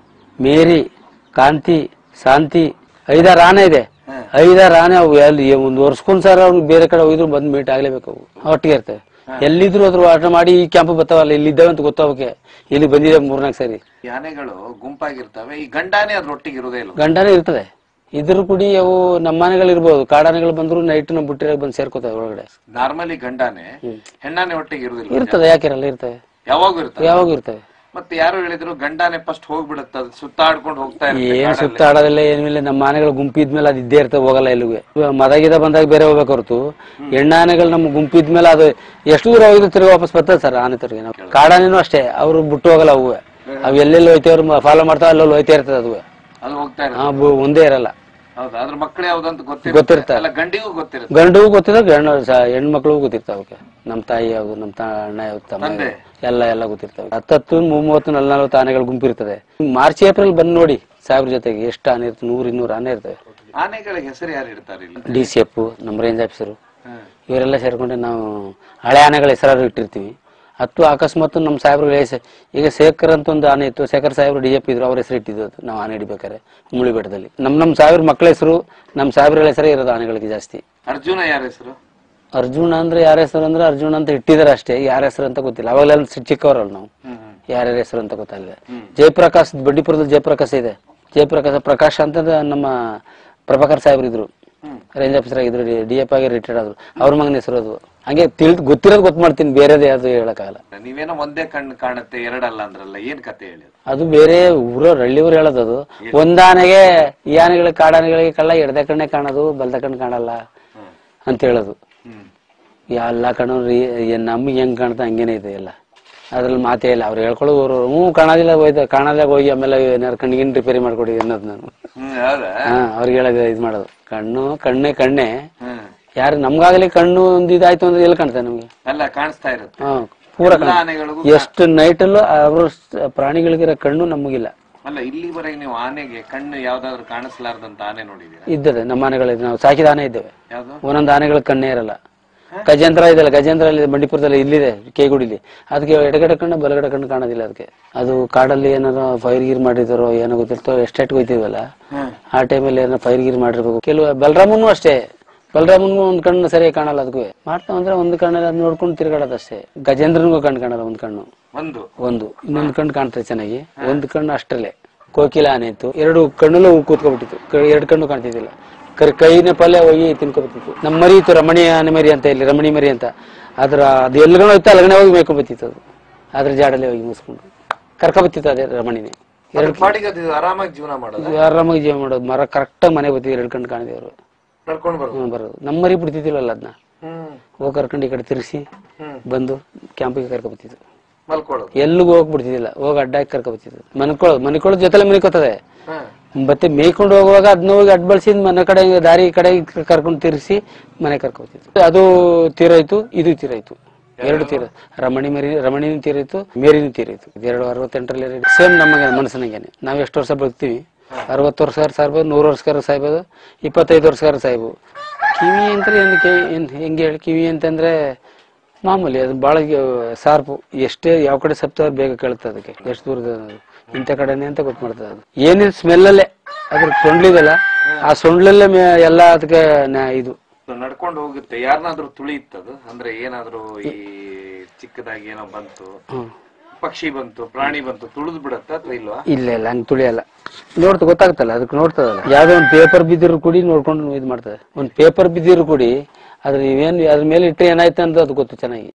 ಮೇರಿ ಕಾಂತಿ ಶಾಂತಿ ಐದಾರು ಆನೆ ಇದೆ ಐದಾರು ಆನೆ ಅವು ಎಲ್ಲಿ ಒಂದು ವರ್ಷಕ್ಕೊಂದ್ ಸಲ ಅವ್ನು ಬೇರೆ ಕಡೆ ಹೋಗಿದ್ರು ಬಂದ್ ಮೀಟ್ ಆಗ್ಲೇಬೇಕು ಅವು ಒಟ್ಟಿಗೆ ಇರ್ತವೆ ಎಲ್ಲಿದ್ರು ಅದ್ರ ಆಟ ಮಾಡಿ ಈ ಕ್ಯಾಂಪ್ ಬರ್ತಾವಲ್ಲ ಇಲ್ಲಿ ಇದ್ದಾವೆ ಅಂತ ಗೊತ್ತಾವಕ್ಕೆ ಇಲ್ಲಿ ಬಂದಿದೆ ಮೂರ್ನಾಲ್ಕು ಸರಿ ಈ ಆನೆಗಳು ಗುಂಪಾಗಿರ್ತವೆ ಈ ಗಂಡಾನೆ ಅದ್ರೊಟ್ಟಿಗೆ ಇರುದೇ ಇಲ್ಲ ಗಂಡನೇ ಇರ್ತದೆ ಇದ್ರ ಕುಡಿ ಅವು ನಮ್ಮ ಮನೆಗಳು ಇರ್ಬೋದು ಕಾಡಾನೆಗಳು ಬಂದ್ರು ನೈಟ್ ನಮ್ಮ ಬುಟ್ಟಿರಾಗ ಬಂದು ಸೇರ್ಕೋತಾವೆ ಒಳಗಡೆ ನಾರ್ಮಲಿ ಗಂಡಾನೆ ಹೆಣ್ಣಾನೆ ಒಟ್ಟಿಗೆ ಇರುದಿಲ್ಲ ಇರ್ತದೆ ಯಾಕಿರಲ್ಲ ಇರ್ತವೆ ಯಾವಾಗೂ ಇರ್ತವೆ ಯಾವಾಗ ಇರ್ತವೆ ಮತ್ತೆ ಯಾರು ಹೇಳಿದ್ರು ಗಂಡಾನೆ ಫಸ್ಟ್ ಹೋಗ್ಬಿಡುತ್ತೆ ಅದು ಸುತ್ತಾಡ್ಕೊಂಡು ಹೋಗ್ತಾ ಇರುತ್ತೆ ಏನ್ ಸುತ್ತಾಡೋದಿಲ್ಲ ಏನಿಲ್ಲ ನಮ್ಮ ಆನೆಗಳು ಗುಂಪಿದ್ಮೇಲೆ ಅದು ಇದ್ದೇ ಇರ್ತವೆ ಹೋಗಲ್ಲ ಎಲ್ಲಿಗೂ ಮದ ಗಿದ ಬಂದಾಗ ಬೇರೆ ಹೋಗ್ಬೇಕು ಹೊರತು ಹೆಣ್ಣಾನೆಗಳು ನಮ್ಮ ಗುಂಪಿದ್ಮೇಲೆ ಅದು ಎಷ್ಟು ದೂರ ಹೋಗಿದ್ರು ತಿರುಗಿ ವಾಪಸ್ ಬರ್ತದೆ ಸರ್ ಆನೆ ತಿರುಗಿ ನಾವು ಕಾಡಾನೆನೂ ಅಷ್ಟೇ ಅವ್ರು ಬಿಟ್ಟು ಹೋಗಲ್ಲ ಅವು ಅವು ಎಲ್ಲೆಲ್ಲಿ ಹೋಯ್ತೇವ್ರು ಫಾಲೋ ಮಾಡ್ತಾವ ಅಲ್ಲಲ್ಲಿ ಹೋಯ್ತಾ ಇರ್ತದೆ ಅದು ಅದು ಹೋಗ್ತಾ ಇರುತ್ತೆ ಆ ಬು- ಒಂದೇ ಇರಲ್ಲ ಹೌದು ಅದ್ರ ಮಕ್ಕಳು ಯಾವ್ದಂತ ಗೊತ್ತಿರುತ್ತೆ ಗೊತ್ತಿರ್ತವೆ. ಅಲ್ಲ ಗಂಡಿಗೂ ಗೊತ್ತಿರುತ್ತೆ ಗಂಡಿಗೂ ಗೊತ್ತಿದೆ ಹೆಣ್ಣು ಸ- ಹೆಣ್ಮಕ್ಳಿಗೂ ಗೊತ್ತಿರ್ತಾವ ಅವಕ್ಕೆ ನಮ್ಮ ತಾಯಿ ಯಾವ್ದು ನಮ್ಮ ತಾ ಅಣ್ಣ ಯಾವ್ದು ತಮ್ಮ ಯಾವ್ದು. ಎಲ್ಲ ಎಲ್ಲ ಗೊತ್ತಿರ್ತಾವೆ ಹತ್ತತ್ತು ಮೂವತ್ತು ನಲ್ ನಲ್ವತ್ತು ಆನೆಗಳು ಗುಂಪಿರ್ತದೆ ಮಾರ್ಚ್ ಏಪ್ರಿಲ್ ಬಂದು ನೋಡಿ ಸಾವಿರ ಜೊತೆಗೆ ಎಷ್ಟು ಆನೆ ಇರ್ತದೆ ನೂರು ಇನ್ನೂರು ಆನೆ ಇರ್ತವೆ ಆನೆಗಳಿಗೆ ಹೆಸರು ಯಾರು ಇಡ್ತಾರೆ ಇಲ್ಲಿ ಡಿ ಸಿ ಎಫ್ ನಮ್ಮ ರೇಂಜ್ ಆಫೀಸರು ಹ್ಮ್. ಇವರೆಲ್ಲ ಸೇರ್ಕೊಂಡು ನಾವು ಹಳೆ ಆನೆಗಳ ಹೆಸರಾರು ಇಟ್ಟಿರ್ತೀವಿ ಹತ್ತು ಅಕಸ್ಮಾತ್ ನಮ್ಮ ಸಾಹೇಬ್ರು ಹೆಸ- ಈಗ ಶೇಖರ್ ಅಂತ ಒಂದು ಆನೆ ಇತ್ತು ಶೇಖರ್ ಸಾಹೇಬ್ರು ಡಿ ಎಫ್ ಇದ್ರು ಅವ್ರ ಹೆಸರು ಇಟ್ಟಿದ್ದು ಅದು ನಾವು ಆನೆ ಹಿಡಿಬೇಕಾರೆ ಮುಳಿ ಬೆಟ್ಟದಲ್ಲಿ ನಮ್ಮ ನಮ್ಮ ಸಾವಿರ ಮಕ್ಕಳ ಹೆಸರು ನಮ್ಮ ಸಾಹೇಬ್ರ ಹೆಸರೇ ಇರೋದು ಆನೆಗಳಿಗೆ ಜಾಸ್ತಿ ಅರ್ಜುನ ಯಾರ ಹೆಸರು ಅರ್ಜುನ ಅಂದ್ರೆ ಯಾರ ಹೆಸರು ಅಂದ್ರೆ ಅರ್ಜುನ ಅಂತ ಇಟ್ಟಿದ್ದಾರೆ ಅಷ್ಟೇ ಯಾರ ಹೆಸರು ಅಂತ ಗೊತ್ತಿಲ್ಲ ಅವಾಗಲೆಲ್ಲ ಸಿ- ಚಿಕ್ಕವರಲ್ಲ ನಾವು ಹ್ಮ್ ಹ್ಮ್. ಯಾರ್ಯಾರ ಹೆಸರು ಅಂತ ಗೊತ್ತಾಗಲಿಲ್ಲ ಜಯಪ್ರಕಾಶ್ ಬಂಡೀಪುರದಲ್ಲಿ ಜಯಪ್ರಕಾಶ್ ಇದೆ ಜಯಪ್ರಕಾಶ ಪ್ರಕಾಶ್ ಅಂತ ನಮ್ಮ ಪ್ರಭಾಕರ್ ಸಾಹೇಬ್ರು ಇದ್ರು ರೇಂಜ್ ಆಫೀಸರ್ ಆಗಿದ್ರು ಡಿ ಎಫ್ ಆಗಿ ರಿಟೈರ್ಡ್ ಆದ್ರು ಅವ್ರ ಮಗನ ಹೆಸರು ಅದು ಹಂಗೆ ತಿಳಿದ್ ಗೊತ್ತಿರೋದು ಗೊತ್ತು ಮಾಡ್ತೀನಿ ಬೇರೆದೇ ಅದು ಹೇಳಕ್ಕಾಗಲ್ಲ ನೀವೇನೋ ಒಂದೇ ಕಣ್ಣು ಕಾಣುತ್ತೆ ಎರಡಲ್ಲ ಅಂದ್ರಲ್ಲ ಏನ್ ಕತೆ ಹೇಳಿ ಅದು? ಅದು ಬೇರೆ ಊರ ಹಳ್ಳಿಯವ್ರು ಹೇಳೋದು ಅದು ಒಂದ್ ಆನೆಗೆ ಈ ಆನೆಗಳಿಗೆ ಕಾಡಾನೆಗಳಿಗೆ ಕಳ್ಳ ಎಡದ ಕಣ್ಣೆ ಕಾಣೋದು ಬಲ್ದ ಕಣ್ಣು ಕಾಣಲ್ಲ ಅಂತ ಹೇಳೋದು ಹ್ಮ್ ಎಲ್ಲ ಕಣ್ಣವ್ರಿ ನಮ್ಗೆ ಹೆಂಗ್ ಕಾಣ್ತಾ ಹಂಗೇನೆ ಇದೆ ಎಲ್ಲ ಅದ್ರಲ್ಲಿ ಮಾತೇ ಇಲ್ಲ ಅವ್ರು ಹೇಳ್ಕೊಳ್ಳೋರು ಹ್ಞೂ ಕಾಣೋದಿಲ್ಲ ಹೋಯ್ತು ಕಾಣೋದಾಗ ಹೋಗಿ ಆಮೇಲೆ ಏನಾರು ಕಣ್ಣಿಗಿನ್ ರಿಪೇರಿ ಮಾಡ್ಕೊಡಿ ಅನ್ನೋದು ನಾನು ಹ್ಮ್ ಹೌದಾ ಹಾ ಅವ್ರಿಗೆ ಹೇಳೋದು ಇದು ಮಾಡೋದು ಕಣ್ಣು ಕಣ್ಣೆ ಕಣ್ಣೆ ಹ್ಮ್ ಯಾರು ನಮ್ಗಾಗಲಿ ಕಣ್ಣು ಒಂದು ಇದಾಯ್ತು ಅಂದ್ರೆ ಎಲ್ಲಿ ಕಾಣ್ತದೆ ನಮ್ಗೆ ಅಲ್ಲ ಕಾಣಿಸ್ತಾ ಇರುತ್ತೆ ಹಾ ಪೂರ ಎಲ್ಲ ಕಣ್ಣು ಆನೆಗಳಿಗೂ ಎಷ್ಟು ನೈಟಲ್ಲೂ ಅವ್ರ ಪ್ರಾಣಿಗಳಿಗಿರೋ ಕಣ್ಣು ನಮಗಿಲ್ಲ ಅಲ್ಲ ಇಲ್ಲಿವರೆಗೆ ನೀವು ಆನೆಗೆ ಕಣ್ಣು ಯಾವ್ದಾದ್ರು ಕಾಣಿಸ್ಲಾರ್ದಂತ ಆನೆ ನೋಡಿದೀರಾ ಇದ್ದದೆ ನಮ್ಮ ಆನೆಗಳಿದೆ ನಾವು ಸಾಕಿದ ಆನೆ ಇದ್ದೇವೆ ಯಾವ್ದು ಒಂದೊಂದು ಆನೆಗಳ ಕಣ್ಣೇ ಇರಲ್ಲ ಗಜೇಂದ್ರ ಇದೆಯಲ್ಲ ಗಜೇಂದ್ರ ಅಲ್ಲಿ ಬಂಡೀಪುರದಲ್ಲಿ ಇಲ್ಲಿದೆ ಕೇಗುಡಿಲಿ ಅದಕ್ಕೆ ಎಡಗಡೆ ಕಣ್ಣು ಬಲಗಡೆ ಕಣ್ಣು ಕಾಣೋದಿಲ್ಲ ಅದಕ್ಕೆ ಅದು ಕಾಡಲ್ಲಿ ಏನಾರ ಫೈರ್ ಗೀರ್ ಮಾಡಿದಾರೋ ಏನೋ ಗೊತ್ತಿರ್ತೋ ಎಸ್ಟೇಟ್ ಹೋಯ್ತೀವಲ್ಲ ಆ ಟೈಮಲ್ಲಿ ಏನೋ ಫೈರ್ ಗೀರ್ ಮಾಡಿರ್ಬೇಕು ಕೆಲವು ಬಲರಾಮನು ಅಷ್ಟೇ ಬಲರಾಮನ್ಗೂ ಒಂದ್ ಕಣ್ಣು ಸರಿಯಾಗಿ ಕಾಣಲ್ಲ ಅದಕ್ಕೂ ಮಾಡ್ತಾವ ಅಂದ್ರೆ ಒಂದು ಕಣ್ಣಲ್ಲಿ ಅದ್ ನೋಡ್ಕೊಂಡು ತಿರ್ಗಾಡೋದು ಅಷ್ಟೇ ಗಜೇಂದ್ರನಿಗೂ ಕಣ್ಣು ಕಾಣಲ್ಲ ಒಂದ್ ಕಣ್ಣು ಒಂದು ಒಂದು ಇನ್ನೊಂದು ಕಣ್ಣು ಕಾಣ್ತದೆ ಚೆನ್ನಾಗಿ ಒಂದು ಕಣ್ಣು ಅಷ್ಟರಲ್ಲೇ ಕೋಕಿಲ ಆನೆ ಇತ್ತು ಎರಡು ಕಣ್ಣಲ್ಲೂ ಕೂತ್ಕೊಬಿಟ್ಟಿತ್ತು ಕ- ಎರಡು ಕಣ್ಣು ಕಾಣ್ತಿದ್ದಿಲ್ಲ ಕರ್ ಕೈನ ಪಲ್ಯ ಹೋಗಿ ತಿನ್ಕೊಬಿಟ್ಟಿತ್ತು ನಮ್ಮ ಮರಿ ಇತ್ತು ರಮಣಿ ಆನೆ ಮರಿ ಅಂತ ಇಲ್ಲಿ ರಮಣಿ ಮರಿ ಅಂತ ಅದ್ರ ಅದು ಎಲ್ಗಣ ಹೋಯ್ತು ಅಲ್ಗಣೆ ಹೋಗಿ ಮೇಯ್ಕೊಂಬತ್ತಿತ್ತು ಅದು ಅದ್ರ ಜಾಡಲ್ಲೇ ಹೋಗಿ ಮುಸ್ಕೊಂಡು ಕರ್ಕೊಬತ್ತಿತ್ತು ಅದೇ ರಮಣಿನೇ ಅದ್ರ ಪಾಡಿಗೆ ಅದು ಆರಾಮಾಗಿ ಜೀವನ ಮಾಡೋದು ಇದು ಆರಾಮಾಗಿ ಜೀವ ಮಾಡೋದು ಮರ ಕರೆಕ್ಟಾಗಿ ಮನೆ ಬತ್ತಿದ್ರು ಎರಡು ಕಣ್ಣು ಕಾಣಿದೆವ್ರು ನಡ್ಕೊಂಡು ಬರೋದು ಹ್ಮ್ ಬರೋದು ನಮ್ಮ ಮರಿ ಬಿಡ್ತಿದ್ದಿಲ್ಲಲ್ಲ ಅದನ್ನ ಹ್ಮ್ ಹೋಗಿ ಕರ್ಕೊಂಡು ಈ ಕಡೆ ತಿರ್ಗಿಸಿ ಬಂದು ಕ್ಯಾಂಪಿಗೆ ಕರ್ಕೊಬತ್ತಿತ್ತು ಮಲ್ಕೊಳ್ಳೋದು ಎಲ್ಲಿಗೂ ಹೋಗ್ಬಿಡ್ತಿದ್ದಿಲ್ಲ ಹೋಗಿ ಅಡ್ಡ ಹಾಕಿ ಕರ್ಕೊಬರ್ತಿದ್ದು ಮನ್ಕೊಳ್ಳೋದು ಮನ್ಕೊಳ್ಳೋದು ಜೊತೆಲೆ ಮನಿಕೋತದೆ ಹಾ. ಮತ್ತೆ ಮೇಯ್ಕೊಂಡು ಹೋಗುವಾಗ ಅದನ್ನ ಹೋಗಿ ಅಡ್ಡ ಬಳಸಿ ಮನೆ ಕಡೆ ದಾರಿ ಕಡೆ ಕರ್ಕೊಂಡು ತಿರ್ಸಿ ಮನೆ ಕರ್ಕೊತಿತ್ತು ಅದು ತೀರಾಯ್ತು ಇದು ತೀರಾಯ್ತು ಎರಡು ತೀರ ರಮಣಿ ಮರಿ ರಮಣಿನೂ ತೀರಾಯ್ತು ಮೇರಿನೂ ತೀರಾಯ್ತು ಎರಡು ಅರವತ್ತೆಂಟರಲ್ಲಿ ಸೇಮ್ ನಮಗೆ ಮನಸ್ಸಿನಾಗೇನೆ ನಾವ್ ಎಷ್ಟು ವರ್ಷ ಬದುಕ್ತೀವಿ ಅರವತ್ತು ವರ್ಷ ಸಾಯ್ಬೋದು ನೂರು ವರ್ಷಗಾರ ಸಾಯ್ಬೋದು ಇಪ್ಪತ್ತೈದು ವರ್ಷಗಾರ ಸಾಯ್ಬೋದು ಕಿವಿ ಅಂತ ಏನಕ್ಕೆ ಏನ್ ಹೆಂಗೆ ಹೇಳಿ ಕಿವಿ ಅಂತಂದ್ರೆ ಮಾಮೂಲಿ ಅದು ಭಾಳ ಶಾರ್ಪು ಎಷ್ಟೇ ಯಾವ ಕಡೆ ಸಪ್ತ ಬೇಗ ಕೇಳುತ್ತೆ ಅದಕ್ಕೆ ಎಷ್ಟು ದೂರದ ಅನ್ನೋದು. ಇಂಥ ಕಡೆನೆ ಅಂತ ಗೊತ್ತು ಮಾಡ್ತದೆ ಅದು ಏನಿಲ್ಲ ಸ್ಮೆಲ್ಲಲ್ಲೇ ಅದ್ರ ಸೊಂಡ್ಲಿದಲ್ಲ ಆ ಸೊಂಡ್ಲಲ್ಲೇ ಮೇ- ಎಲ್ಲ ಅದಕ್ಕೆ ನ- ಇದು ನಡ್ಕೊಂಡು ಹೋಗುತ್ತೆ ಯಾರನ್ನಾದ್ರೂ ತುಳಿಯುತ್ತದು ಅಂದ್ರೆ ಏನಾದ್ರೂ ಈ ಚಿಕ್ಕದಾಗಿ ಏನೋ ಬಂತು ಹ್ಮ್. ಪಕ್ಷಿ ಬಂತು ಪ್ರಾಣಿ ಬಂತು ತುಳಿದು ಬಿಡತ್ತ ಅಥವಾ ಇಲ್ವಾ ಇಲ್ಲ ಇಲ್ಲ ಹಂಗ್ ತುಳಿಯಲ್ಲ ನೋಡ್ತಾ ಗೊತ್ತಾಗ್ತಲ್ಲ ಅದಕ್ಕೆ ನೋಡ್ತದಲ್ಲ ಯಾವ್ದೋ ಒಂದು ಪೇಪರ್ ಬಿದ್ದಿರು ಕೂಡಿ ನೋಡ್ಕೊಂಡು ಇದು ಮಾಡ್ತದೆ ಒಂದು ಪೇಪರ್ ಬಿದ್ದಿರು ಕೂಡಿ ಅದ್ರ ನೀವೇನ್ ಅದ್ರ ಮೇಲೆ ಇಟ್ಟರೆ ಏನಾಯ್ತು ಅಂತ ಅದು ಗೊತ್ತು ಚೆನ್ನಾಗಿ